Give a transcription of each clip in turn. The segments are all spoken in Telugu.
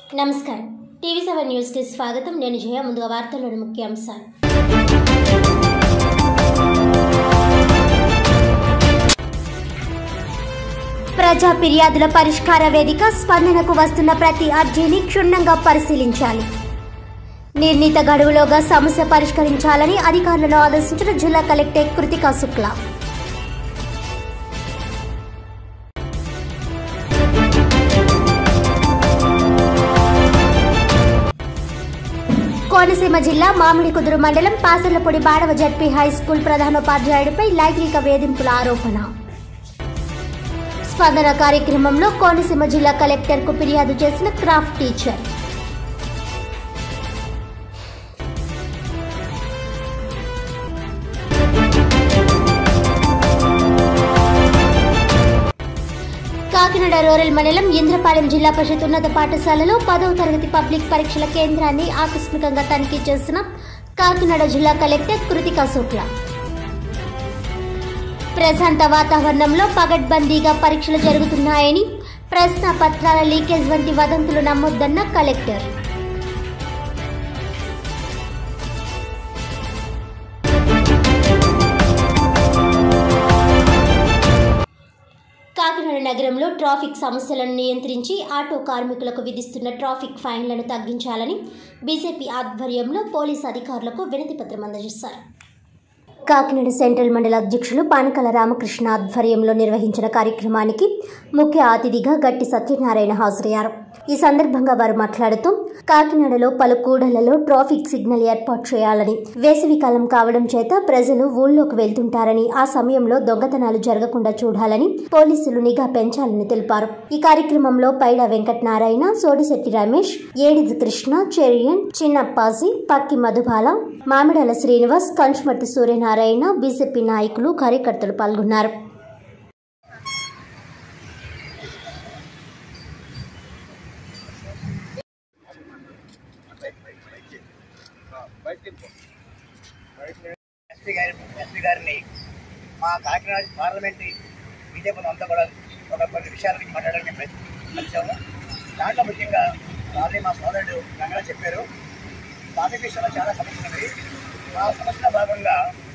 నమస్కారం టీవీ సెవెన్ న్యూస్కి స్వాగతం నేను జయ ముందుగా వార్తల్లోని ముఖ్యాంశాలు ప్రజా ఫిర్యాదుల పరిష్కార వేదిక స్పందనకు వస్తున్న ప్రతి అర్జీని క్షుణ్ణంగా పరిశీలించాలి నిర్ణీత గడువులోగా సమస్య పరిష్కరించాలని అధికారులను ఆదేశించిన జిల్లా కలెక్టర్ కృతికా శుక్లా కోనసీమ జిల్లా మామిడికుదురు మండలం Pasarlapudi Badava ZP high school ప్రధానోపాధ్యాయుడిపై లైంగిక వేధింపుల ఆరోపణ స్పందన కార్యక్రమంలో కోనసీమ జిల్లా కలెక్టర్కు ఫిర్యాదు చేసిన క్రాఫ్ట్ టీచర్ కాకినాడ రూరల్ మండలం ఇంద్రపాలెం జిల్లా పరిషత్ ఉన్నత పాఠశాలలో పదవ తరగతి పబ్లిక్ పరీక్షల కేంద్రాన్ని ఆకస్మికంగా తనిఖీ చేసిన కాకినాడ జిల్లా కలెక్టర్ కృతికా శుక్లా ప్రశాంత వాతావరణంలో పగడ్బందీగా పరీక్షలు జరుగుతున్నాయని ప్రశ్న పత్రాల లీకేజ్ వంటి వదంతులు నమ్మొద్దన్న కలెక్టర్ కాకినాడ నగరంలో ట్రాఫిక్ సమస్యలను నియంత్రించి ఆటో కార్మికులకు విధిస్తున్న ట్రాఫిక్ ఫైన్లను తగ్గించాలని బీజేపీ ఆధ్వర్యంలో పోలీసు అధికారులకు వినతి పత్రం అందజేశారు కాకినాడ సెంట్రల్ మండల అధ్యక్షులు పానకల రామకృష్ణ ఆధ్వర్యంలో నిర్వహించిన కార్యక్రమానికి ముఖ్య అతిథిగా గట్టి సత్యనారాయణ హాజరయ్యారు ఈ సందర్భంగా వారు మాట్లాడుతూ కాకినాడలో పలు కూడళ్లలో ట్రాఫిక్ సిగ్నల్ ఏర్పాటు చేయాలని వేసవి కాలం కావడం చేత ప్రజలు ఊళ్ళోకి వెళ్తుంటారని ఆ సమయంలో దొంగతనాలు జరగకుండా చూడాలని పోలీసులు నిఘా పెంచాలని తెలిపారు ఈ కార్యక్రమంలో పైడ వెంకటనారాయణ సోడిశెట్టి రమేష్ ఏడిది కృష్ణ చెరియన్ చిన్నప్పాజీ పక్కి మధుబాల మామిడాల శ్రీనివాస్ కంచుమర్తి సూర్యనారాయణ బీజేపీ నాయకులు కార్యకర్తలు పాల్గొన్నారు ఎస్పీ గారి ఎస్పీ గారిని మా కాకినాడ పార్లమెంటరీ బీజేపీ అంతా కూడా ఒక కొన్ని విషయాల గురించి మాట్లాడడానికి ప్రయత్- కలిసాము దాంట్లో ముఖ్యంగా ఆల్రెడీ మా సోదరుడు రంగా చెప్పారు ట్రాఫిక్ విషయంలో చాలా సమస్యలు ఉన్నాయి ఆ సమస్యలో భాగంగా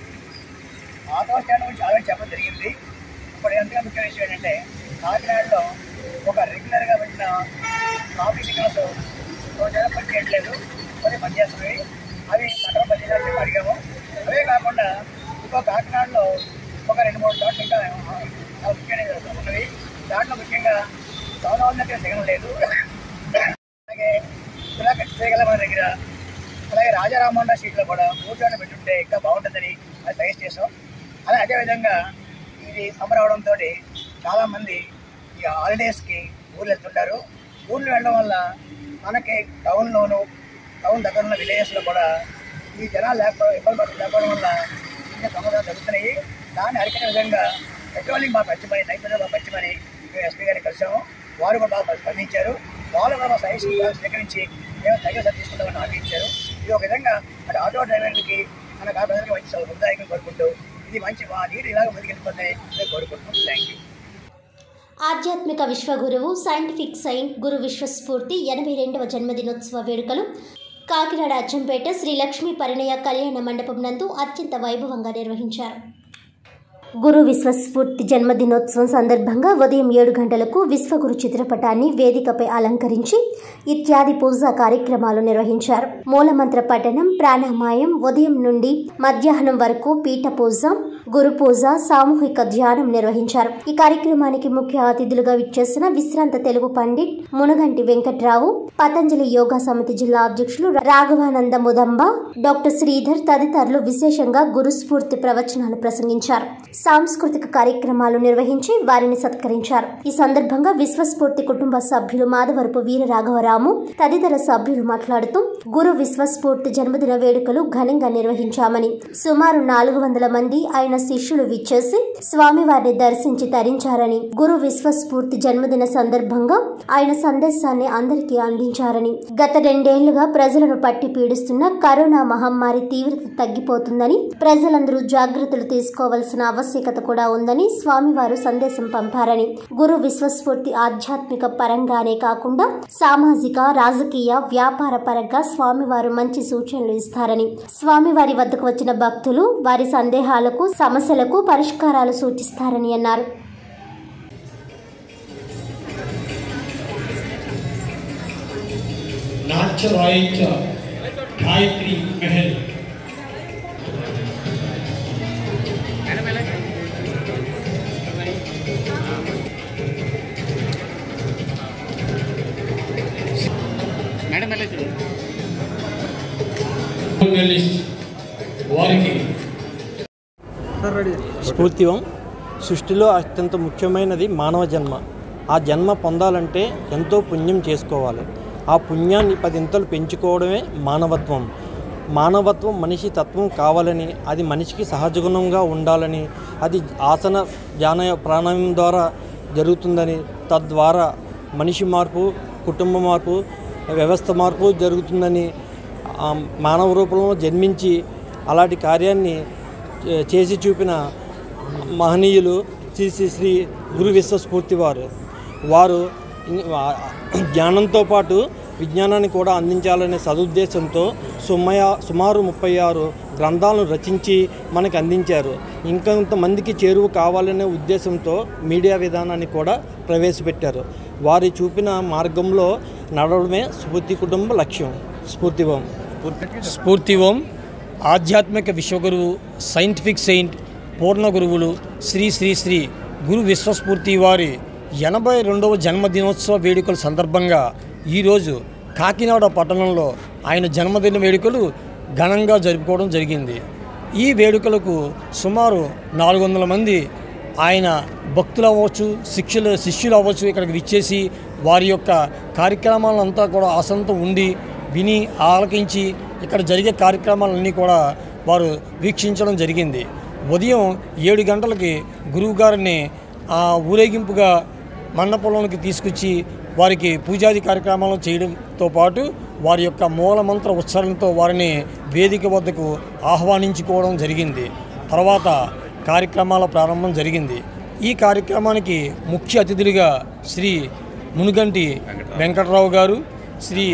ఆటో స్టాండ్ గురించి ఆల్రెడీ చెప్పడం జరిగింది ఇప్పుడు ఎంతగా ముఖ్య విషయం ఏంటంటే కాకినాడలో ఒక రెగ్యులర్గా పెట్టిన ట్రాఫిక్ సిగ్నల్స్ రోజు పనిచేయట్లేదు కొన్ని పనిచేస్తున్నాయి అవి సగం పనిచేయాలని చెప్పి అడిగాము అవే కాకుండా ఇంకో కాకినాడలో ఒక రెండు మూడు చోట్ల ఇంకా చాలా ముఖ్యమైన ఉన్నవి దాంట్లో ముఖ్యంగా టౌన్ దగ్గర సిగ్నల్ లేదు అలాగే ఇలా చేయగల మన దగ్గర అలాగే రాజారామోహన్ సీట్లో కూడా కూర్చొని పెట్టుంటే ఇంకా బాగుంటుందని అది సజెస్ట్ చేసాం అలా అదేవిధంగా ఇది సమ్మర్ అవడంతో చాలామంది ఈ హాలిడేస్కి ఊర్లు వెళ్తుంటారు ఊర్లు వెళ్ళడం వల్ల మనకి టౌన్లోను టౌన్ దగ్గర ఉన్న విలేజెస్లో కూడా ఈ జనాలు లేకపోవడం ఇబ్బంది పడుతు లేకపోవడం వల్ల ఇంకా దొంగతనాలు జరుగుతున్నాయి దాన్ని అరికట్టే విధంగా పెట్రోలింగ్ బాగా పచ్చిమని నైపుణ్యం బాగా పచ్చిమని మేము ఎస్పీ గారిని కలిసాము వారు కూడా బాగా స్పందించారు వాళ్ళు కూడా మా సజెషన్ బాగా స్వీకరించి మేము తగిన సరి తీసుకుంటామని హామీ ఇచ్చారు ఇది ఒక విధంగా అటు ఆటో డ్రైవర్లకి మన కాపాడడానికి మంచి సముదాయం కోరుకుంటూ ఇది మంచి మా నీరు ఇలాగ ముందుకెళ్ళిపోతాయి నేను కోరుకుంటున్నాం థ్యాంక్ యూ ఆధ్యాత్మిక విశ్వగురువు సైంటిఫిక్ సైంట్ గురు విశ్వస్ఫూర్తి ఎనభై రెండవ జన్మదినోత్సవ వేడుకలు కాకినాడ అచ్చంపేట శ్రీ లక్ష్మీ పరిణయ కళ్యాణ మండపం నందు అత్యంత వైభవంగా నిర్వహించారు గురు విశ్వస్ఫూర్తి జన్మదినోత్సవం సందర్భంగా ఉదయం ఏడు గంటలకు విశ్వగురు చిత్రపటాన్ని వేదికపై అలంకరించి ఇత్యాది పూజా కార్యక్రమాలు నిర్వహించారు మూలమంత్ర పఠనం ప్రాణామాయం ఉదయం నుండి మధ్యాహ్నం వరకు పీఠ పూజ గురు పూజ సామూహిక ధ్యానం నిర్వహించారు ఈ కార్యక్రమానికి ముఖ్య అతిథులుగా విచ్చేసిన విశ్రాంత తెలుగు పండిట్ మునగంటి వెంకట్రావు పతంజలి యోగా సమితి జిల్లా అధ్యక్షులు రాఘవానంద ముదంబ డాక్టర్ శ్రీధర్ తదితరులు విశేషంగా గురుస్ఫూర్తి ప్రవచనాలు ప్రసంగించారు సాంస్కృతిక కార్యక్రమాలు నిర్వహించి వారిని సత్కరించారు ఈ సందర్భంగా విశ్వస్ఫూర్తి కుటుంబ సభ్యులు మాధవరపు వీర రాఘవరాము తదితర సభ్యులు మాట్లాడుతూ గురు విశ్వస్ఫూర్తి జన్మదిన జన్మదిన వేడుకలు ఘనంగా నిర్వహించామని సుమారు నాలుగు వందల మంది ఆయన శిష్యులు విచ్చేసి స్వామివారిని దర్శించి తరించారని గురు విశ్వస్ఫూర్తి జన్మదిన సందర్భంగా ఆయన సందేశాన్ని అందరికీ అందించారని గత రెండేళ్లుగా ప్రజలను పట్టి పీడిస్తున్న కరోనా మహమ్మారి తీవ్రత తగ్గిపోతుందని ప్రజలందరూ జాగ్రత్తలు తీసుకోవాల్సిన ఆవశ్యకత కూడా ఉందని స్వామివారు సందేశం పంపారని గురు విశ్వస్ఫూర్తి ఆధ్యాత్మిక పరంగానే కాకుండా సామాజిక రాజకీయ వ్యాపార పరంగా స్వామివారు మంచి సూచనలు ఇస్తారని స్వామివారి వద్దకు వచ్చిన భక్తులు వారి సందేహాలకు సమస్యలకు పరిష్కారాలు సూచిస్తారని అన్నారు नाट्य रायच्या गायत्री महल జర్నలిస్ట్ వారికి స్ఫూర్తివం సృష్టిలో అత్యంత ముఖ్యమైనది మానవ జన్మ ఆ జన్మ పొందాలంటే ఎంతో పుణ్యం చేసుకోవాలి ఆ పుణ్యాన్ని పదింతలు పెంచుకోవడమే మానవత్వం మానవత్వం మనిషి తత్వం కావాలని అది మనిషికి సహజగుణంగా ఉండాలని అది ఆసన ధ్యాన ప్రాణాయామం ద్వారా జరుగుతుందని తద్వారా మనిషి మార్పు కుటుంబ మార్పు వ్యవస్థ మార్పు జరుగుతుందని ఆ మానవ రూపంలో జన్మించి అలాంటి కార్యాన్ని చే- చేసి చూపిన మహనీయులు శ్రీ శ్రీ శ్రీ గురు విశ్వస్ఫూర్తి వారు వారు ఇన్- ఆ- జ్ఞానంతో పాటు విజ్ఞానాన్ని కూడా అందించాలనే సదుద్దేశంతో సుమయ సుమారు ముప్పై ఆరు గ్రంథాలను రచించి మనకు అందించారు ఇంకొంతమందికి చేరువ కావాలనే ఉద్దేశంతో మీడియా విధానాన్ని కూడా ప్రవేశపెట్టారు వారి చూపిన మార్గంలో నడవడమే స్ఫూర్తి కుటుంబ లక్ష్యం స్ఫూర్తివం స్ఫూర్తివం ఆధ్యాత్మిక విశ్వగురువు సైంటిఫిక్ సెయింట్ పూర్ణ గురువులు శ్రీ శ్రీ శ్రీ గురు విశ్వస్ఫూర్తి వారి ఎనభై రెండవ జన్మదినోత్సవ వేడుకల సందర్భంగా ఈరోజు కాకినాడ పట్టణంలో ఆయన జన్మదిన వేడుకలు ఘనంగా జరుపుకోవడం జరిగింది ఈ వేడుకలకు సుమారు నాలుగు వందల మంది ఆయన భక్తులు అవ్వచ్చు శిష్యులు శిష్యులు అవ్వచ్చు ఇక్కడికి విచ్చేసి వారి యొక్క కార్యక్రమాలంతా కూడా ఆసంతో ఉండి విని ఆలకించి ఇక్కడ జరిగే కార్యక్రమాలన్నీ కూడా వారు వీక్షించడం జరిగింది ఉదయం ఏడు గంటలకి గురువు గారిని ఆ ఊరేగింపుగా మండపంలోనికి తీసుకొచ్చి వారికి పూజాది కార్యక్రమాలు చేయడంతో పాటు వారి యొక్క మూలమంత్ర ఉచ్చారణతో వారిని వేదిక వద్దకు ఆహ్వానించుకోవడం జరిగింది తర్వాత కార్యక్రమాల ప్రారంభం జరిగింది ఈ కార్యక్రమానికి ముఖ్య అతిథులుగా శ్రీ మునుగంటి వెంకటరావు గారు శ్రీ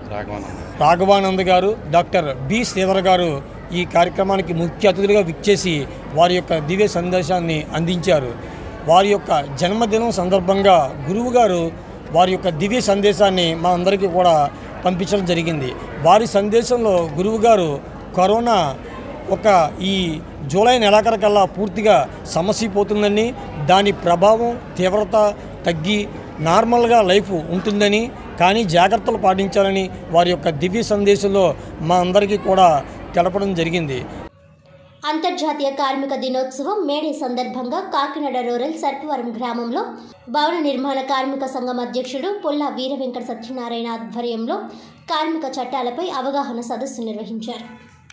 రాఘవానంద్ గారు డాక్టర్ బి శ్రీధర్ గారు ఈ కార్యక్రమానికి ముఖ్య అతిథులుగా విచ్చేసి వారి యొక్క దివ్య సందేశాన్ని అందించారు వారి యొక్క జన్మదినం సందర్భంగా గురువు గారు వారి యొక్క దివ్య సందేశాన్ని మా అందరికీ కూడా పంపించడం జరిగింది వారి సందేశంలో గురువు గారు కరోనా ఒక ఈ జూలై నెలాఖరుకల్లా పూర్తిగా సమస్యపోతుందని దాని ప్రభావం తీవ్రత తగ్గి నార్మల్గా లైఫ్ ఉంటుందని కానీ జాగ్రత్తలు పాటించాలని వారి యొక్క దివ్య సందేశంలో మా అందరికీ కూడా తెలపడం జరిగింది అంతర్జాతీయ కార్మిక దినోత్సవం మేడే సందర్భంగా కాకినాడ రూరల్ సర్పవరం గ్రామంలో భవన నిర్మాణ కార్మిక సంఘం అధ్యక్షుడు పుల్లా వీర వెంకట సత్యనారాయణ ఆధ్వర్యంలో కార్మిక చట్టాలపై అవగాహన సదస్సు నిర్వహించారు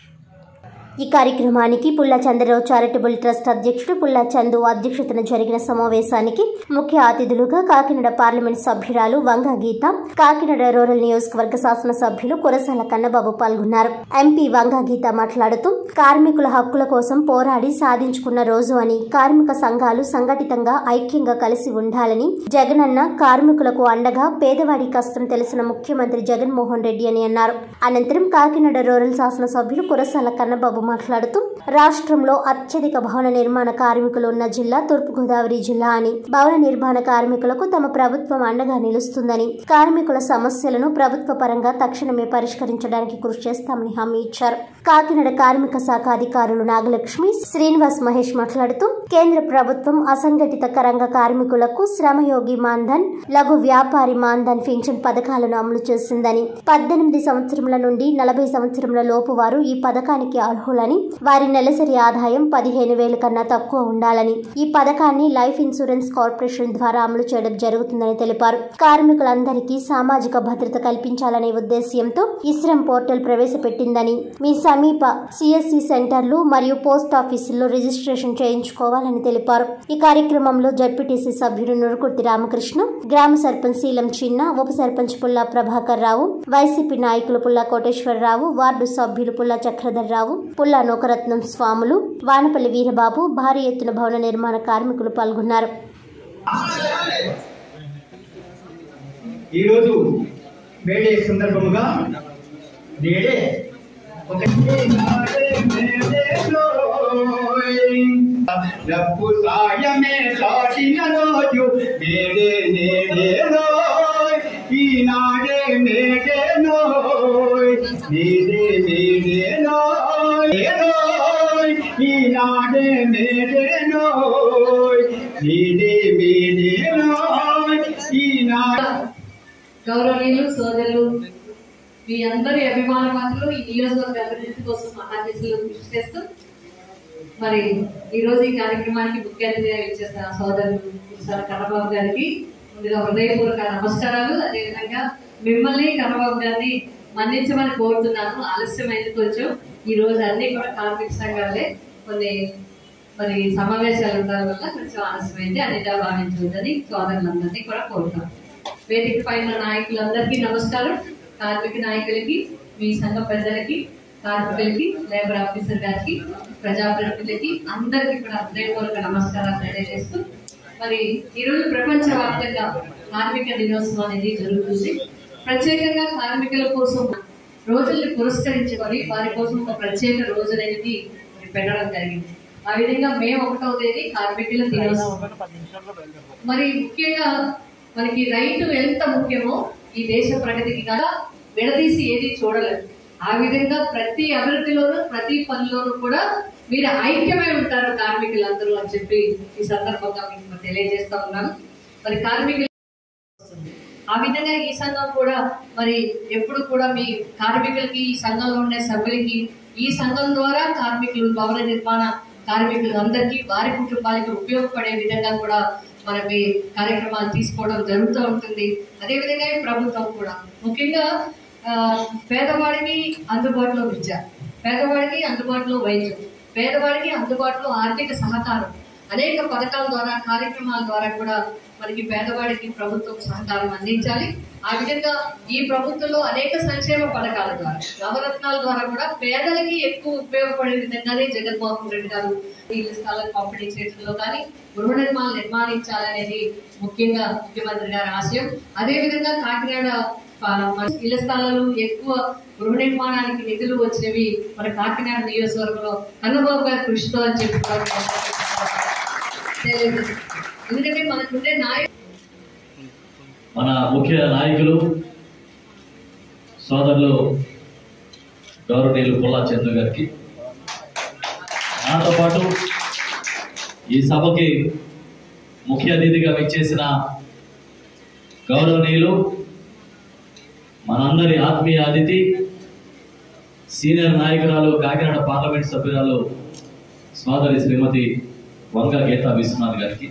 ఈ కార్యక్రమానికి పుల్లా చంద్రరావు చారిటబుల్ ట్రస్ట్ అధ్యక్షుడు పుల్లా చందు అధ్యక్షతన జరిగిన సమావేశానికి ముఖ్య అతిథులుగా కాకినాడ పార్లమెంట్ సభ్యురాలు వంగ గీత కాకినాడ రూరల్ నియోజకవర్గ శాసనసభ్యులు కురసాల కన్నబాబు పాల్గొన్నారు ఎంపీ వంగ గీత మాట్లాడుతూ కార్మికుల హక్కుల కోసం పోరాడి సాధించుకున్న రోజు అని కార్మిక సంఘాలు సంఘటితంగా ఐక్యంగా కలిసి ఉండాలని జగనన్న కార్మికులకు అండగా పేదవాడి కష్టం తెలిసిన ముఖ్యమంత్రి జగన్మోహన్ రెడ్డి అని అన్నారు అనంతరం కాకినాడ రూరల్ శాసనసభ్యులు కురసాల కన్నబాబు మాట్లాడుతూ రాష్ట్రంలో అత్యధిక భవన నిర్మాణ కార్మికులు ఉన్న జిల్లా తూర్పుగోదావరి జిల్లా అని భవన నిర్మాణ కార్మికులకు తమ ప్రభుత్వం అండగా నిలుస్తుందని కార్మికుల సమస్యలను ప్రభుత్వ పరంగా తక్షణమే పరిష్కరించడానికి కృషి చేస్తామని హామీ ఇచ్చారు కాకినాడ కార్మిక శాఖ అధికారులు నాగలక్ష్మి శ్రీనివాస్ మహేష్ మాట్లాడుతూ కేంద్ర ప్రభుత్వం అసంఘటిత రంగ కార్మికులకు శ్రమయోగి మాన్ధన్ లఘు వ్యాపారి మాన్ధన్ పింఛన్ పథకాలను అమలు చేసిందని పద్దెనిమిది సంవత్సరముల నుండి నలభై సంవత్సరముల లోపు వారు ఈ పథకానికి అర్హులు అర్హులని వారి నెలసరి ఆదాయం పదిహేను వేల కన్నా తక్కువ ఉండాలని ఈ పథకాన్ని లైఫ్ ఇన్సూరెన్స్ కార్పొరేషన్ ద్వారా అమలు చేయడం జరుగుతుందని తెలిపారు కార్మికులందరికీ సామాజిక భద్రత కల్పించాలనే ఉద్దేశ్యంతో ఇస్రం పోర్టల్ ప్రవేశపెట్టిందని మీ సమీప సిఎస్సి సెంటర్లు మరియు పోస్ట్ ఆఫీసుల్లో రిజిస్ట్రేషన్ చేయించుకోవాలని తెలిపారు ఈ కార్యక్రమంలో జడ్పీటీసీ సభ్యుడు నురుకుర్తి రామకృష్ణ గ్రామ సర్పంచ్ శీలం చిన్న ఉప సర్పంచ్ పుల్లా ప్రభాకర్ రావు వైసీపీ నాయకులు పుల్లా కోటేశ్వరరావు వార్డు సభ్యులు పుల్లా చక్రధర్ రావు పుల్లా నోకరత్నం స్వాములు వానపల్లి వీరబాబు భారీ ఎత్తున భవన నిర్మాణ కార్మికులు పాల్గొన్నారు ఈరోజు మేడే సందర్భముగా నేడే ఒక డబ్బు సాయమే సాటిన రోజు నేడే నేడే రోయ్ ఈనాడే నేడే నోయ్ నేడే నేడే నోయ్ రోయ్ ఈనాడే నేడే నోయ్ నేడే నేడే నోయ్ ఈనాడే గౌరవనీయులు సోదరులు మీ అందరి అభిమాన పాత్రలు ఈ నియోజకవర్గ అభివృద్ధి కోసం మహాదేశంలో కృషి చేస్తూ మరి ఈ రోజు ఈ కార్యక్రమానికి ముఖ్య అతిథిగా ఇచ్చేసిన సోదరులు సార్ కన్నబాబు గారికి ముందుగా హృదయపూర్వక నమస్కారాలు అదేవిధంగా మిమ్మల్ని కన్నబాబు గారిని మన్నించమని కోరుతున్నాను ఆలస్యమైంది కొంచెం ఈ రోజు అన్ని కూడా కార్మిక సంఘాలే కొన్ని మరి సమావేశాలు ఉండడం వల్ల కొంచెం ఆలస్యమైంది అనిగా భావించవద్దని సోదరులందరినీ కూడా కోరుతాను వేదిక పైన నాయకులందరికీ నమస్కారం కార్మిక నాయకులకి మీ సంఘ పెద్దలకి కార్మికులకి లేబర్ ఆఫీసర్ గారికి ప్రజాప్రతినిధులకి అందరికీ కూడా హృదయపూర్వక నమస్కారాలు తెలియజేస్తూ మరి ఈరోజు ప్రపంచ వ్యాప్తంగా కార్మిక దినోత్సవం అనేది జరుగుతుంది ప్రత్యేకంగా కార్మికుల కోసం రోజుల్ని పురస్కరించుకొని వారి కోసం ఒక ప్రత్యేక రోజు అనేది మరి పెట్టడం జరిగింది ఆ విధంగా మే ఒకటవ తేదీ కార్మికుల దినోత్సవం మరి ముఖ్యంగా మనకి రైతు ఎంత ముఖ్యమో ఈ దేశ ప్రగతికి కదా విడదీసి ఏది చూడలేదు ఆ విధంగా ప్రతి అభివృద్ధిలోనూ ప్రతి పనిలోనూ కూడా మీరు ఐక్యమై ఉంటారు కార్మికులందరూ అని చెప్పి ఈ సందర్భంగా మీకు తెలియజేస్తా ఉన్నాను మరి కార్మికులు ఆ విధంగా ఈ సంఘం కూడా మరి ఎప్పుడు కూడా మీ కార్మికులకి ఈ సంఘంలో ఉండే సభ్యులకి ఈ సంఘం ద్వారా కార్మికులు భవన నిర్మాణ కార్మికులు అందరికీ వారి కుటుంబాలకి ఉపయోగపడే విధంగా కూడా మనం ఈ కార్యక్రమాలు తీసుకోవడం జరుగుతూ ఉంటుంది అదేవిధంగా ఈ ప్రభుత్వం కూడా ముఖ్యంగా ఆ, పేదవాడికి అందుబాటులో విద్య పేదవాడికి అందుబాటులో వైద్యం పేదవాడికి అందుబాటులో ఆర్థిక సహకారం అనేక పథకాల ద్వారా కార్యక్రమాల ద్వారా కూడా మనకి పేదవాడికి ప్రభుత్వం సహకారం అందించాలి ఆ విధంగా ఈ ప్రభుత్వంలో అనేక సంక్షేమ పథకాల ద్వారా నవరత్నాల ద్వారా కూడా పేదలకి ఎక్కువ ఉపయోగపడే విధంగానే జగన్మోహన్ రెడ్డి గారు ఈ ఇళ్ల స్థలాల పంపిణీ చేయడంలో కానీ గృహ నిర్మాణాలు నిర్మాణించాలనేది ముఖ్యంగా ముఖ్యమంత్రి గారి ఆశయం అదే విధంగా కాకినాడ ప- మన ఇళ్ల స్థలాలు ఎక్కువ గృహ నిర్మాణానికి నిధులు వచ్చినవి మన కాకినాడ నియోజకవర్గంలో కన్నబాబు గారి కృషితో అని చెప్పి కూడా తెలియదు. ఎందుకంటే మనకుండే నాయకులు మన ముఖ్య నాయకులు సోదరులు గౌరవనీయులు పుల్లా చంద్ర గారికి నాతో పాటు ఈ సభకి ముఖ్య అతిథిగా విచ్చేసిన గౌరవనీయులు మనందరి ఆత్మీయ అతిథి సీనియర్ నాయకురాలు కాకినాడ పార్లమెంట్ సభ్యురాలు సోదరి శ్రీమతి వంగ గీతా విశ్వనాథ్ గారికి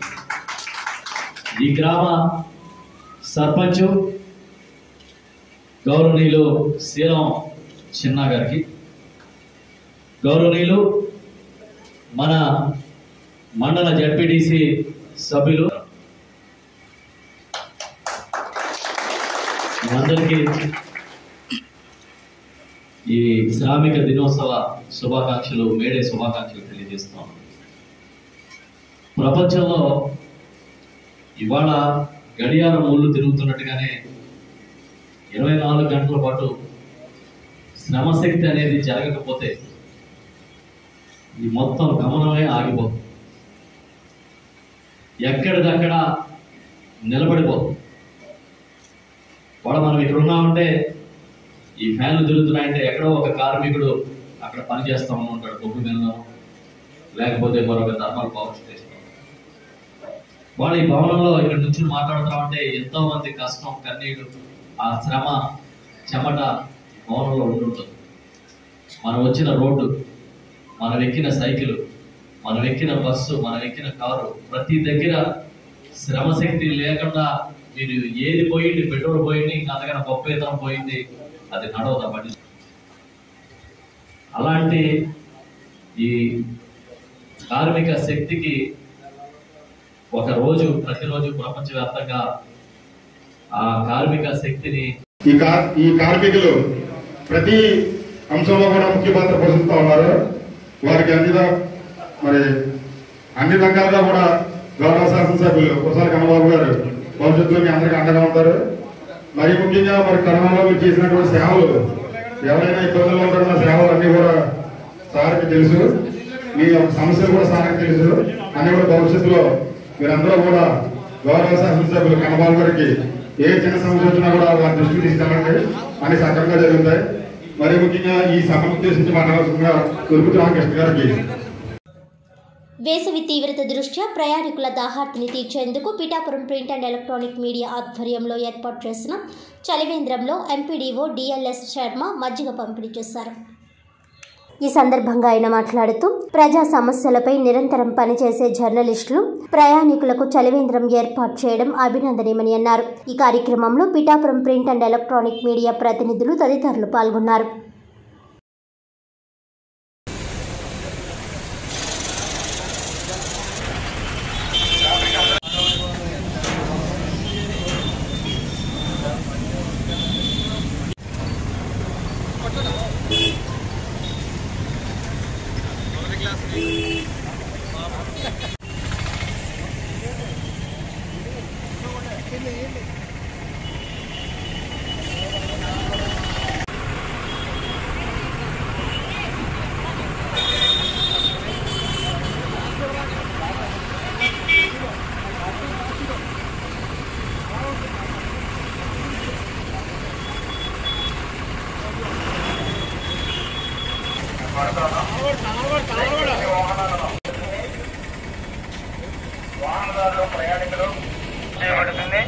ఈ గ్రామ సర్పంచ్ గౌరవనీయులు శ్రీరామ్ చిన్న గారికి గౌరవనీయులు మన మండల జడ్పీటీసీ సభ్యులు అందరికీ ఈ శ్రామిక దినోత్సవ శుభాకాంక్షలు మేడే శుభాకాంక్షలు తెలియజేస్తున్నాం ప్రపంచంలో ఇవాళ గడియారం ముళ్ళు తిరుగుతున్నట్టుగానే ఇరవై నాలుగు గంటల పాటు శ్రమశక్తి అనేది జరగకపోతే ఈ మొత్తం గమనమే ఆగిపోతుంది ఎక్కడిదక్కడ నిలబడిపోతుంది వాడు మనం ఇక్కడ ఉన్నామంటే ఈ ఫ్యాన్లు తిరుగుతున్నాయంటే ఎక్కడో ఒక కార్మికుడు అక్కడ పని చేస్తా ఉంటాడు బొగ్గు మీద లేకపోతే మరొక థర్మల్ పవర్ స్టేషన్ వాళ్ళు ఈ భవనంలో ఇక్కడ నుంచి మాట్లాడుతా ఉంటే ఎంతో మంది కష్టం కన్నీడు ఆ శ్రమ చెమట ఈ భవనంలో ఉంటుంటుంది మనం వచ్చిన రోడ్డు మనం ఎక్కిన సైకిల్ మనం ఎక్కిన బస్సు మనం ఎక్కిన కారు ప్రతి దగ్గర శ్రమశక్తి లేకుండా మీరు ఏది పోయింది పెట్రోల్ పోయింది ఇంకా అంతకన్నా గొప్ప ఇతరం పోయింది అది నడవదు ఆ బండి అలాంటి ఈ కార్మిక శక్తికి ఒక రోజు ప్రతిరోజు ప్రపంచవ్యాప్తంగా ఆ కార్మిక శక్తిని ఈ కార్ ఈ కార్మికులు ప్రతి అంశంలో కూడా ముఖ్య పాత్ర పోషిస్తూ ఉన్నారు వారికి అన్ని ర- మరి అన్ని రకాలుగా కూడా గౌరవ శాసనసభ్యులు కుసాల కన్నబాబు గారు భవిష్యత్తులో మీ అందరికీ అండగా ఉంటారు మరి ముఖ్యంగా మరి కరోనాలో మీరు చేసినటువంటి సేవలు ఎవరైనా ఇబ్బందులు ఉంటున్న సేవలు అన్ని కూడా సార్కి తెలుసు మీ యొక్క సమస్యలు కూడా సార్కి తెలుసు అన్ని కూడా భవిష్యత్తులో మీరందరూ కూడా గౌరవ శాసనసభ్యులు కన్నబాబు గారికి ఏ చిన్న సమస్య వచ్చినా కూడా వారి దృష్టికి తీసుకెళ్ళండి అన్ని సక్రమంగా జరుగుతాయి మరి ముఖ్యంగా ఈ సభను ఉద్దేశించి మాట్లాడాల్సిందిగా తురుపు రామకృష్ణ గారికి వేసవి తీవ్రత దృష్ట్యా ప్రయాణికుల దాహార్తిని తీర్చేందుకు Pithapuram print and electronic media ఆధ్వర్యంలో ఏర్పాటు చేసిన చలివేంద్రంలో ఎంపీడీఓ డిఎల్ఎస్ శర్మ మజ్జిగ పంపిణీ చేశారు ఈ సందర్భంగా ఆయన మాట్లాడుతూ ప్రజా సమస్యలపై నిరంతరం పనిచేసే జర్నలిస్టులు ప్రయాణికులకు చలివేంద్రం ఏర్పాటు చేయడం అభినందనీయమని అన్నారు ఈ కార్యక్రమంలో Pithapuram print and electronic media ప్రతినిధులు తదితరులు పాల్గొన్నారు వాహనదారులు ప్రయాణికులు చేయబడుతుంది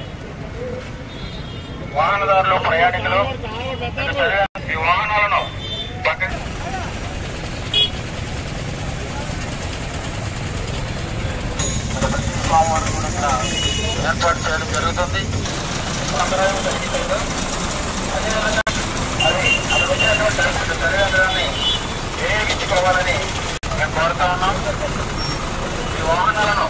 వాహనదారులు ప్రయాణికులు ఈ వాహనాలను పక్కన స్వామివారి కూడా ఇక్కడ ఏర్పాటు చేయడం జరుగుతుంది అందరూ జరిగింది అదేవిధంగా అది అది వచ్చినటువంటి డైరెక్ట్ చర్యాంధ్రాన్ని వినియోగించుకోవాలని మేము కోరుతా ఉన్నాం ఈ వాహనాలను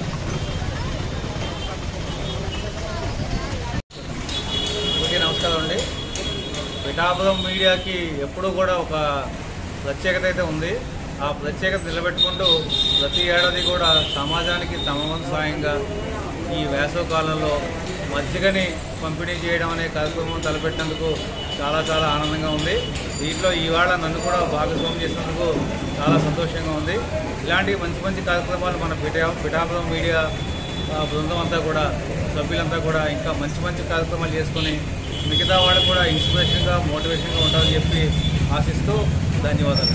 అందరికీ నమస్కారం అండి పిఠాపురం మీడియాకి ఎప్పుడూ కూడా ఒక ప్రత్యేకత అయితే ఉంది ఆ ప్రత్యేకత నిలబెట్టుకుంటూ ప్రతి ఏడాది కూడా సమాజానికి తమ వంతు సాయంగా ఈ వేసవ కాలంలో మజ్జిగని పంపిణీ చేయడం అనే కార్యక్రమం తలపెట్టినందుకు చాలా చాలా ఆనందంగా ఉంది దీంట్లో ఇవాళ నన్ను కూడా భాగస్వామ్యం చేసినందుకు చాలా సంతోషంగా ఉంది ఇలాంటి మంచి మంచి కార్యక్రమాలు మన పిఠా పిఠాపురం మీడియా ఆ బృందం అంతా కూడా సభ్యులంతా కూడా ఇంకా మంచి మంచి కార్యక్రమాలు చేసుకొని మిగతా వాళ్ళకు కూడా ఇన్స్పిరేషన్గా మోటివేషన్గా ఉండాలని చెప్పి ఆశిస్తూ ధన్యవాదాలు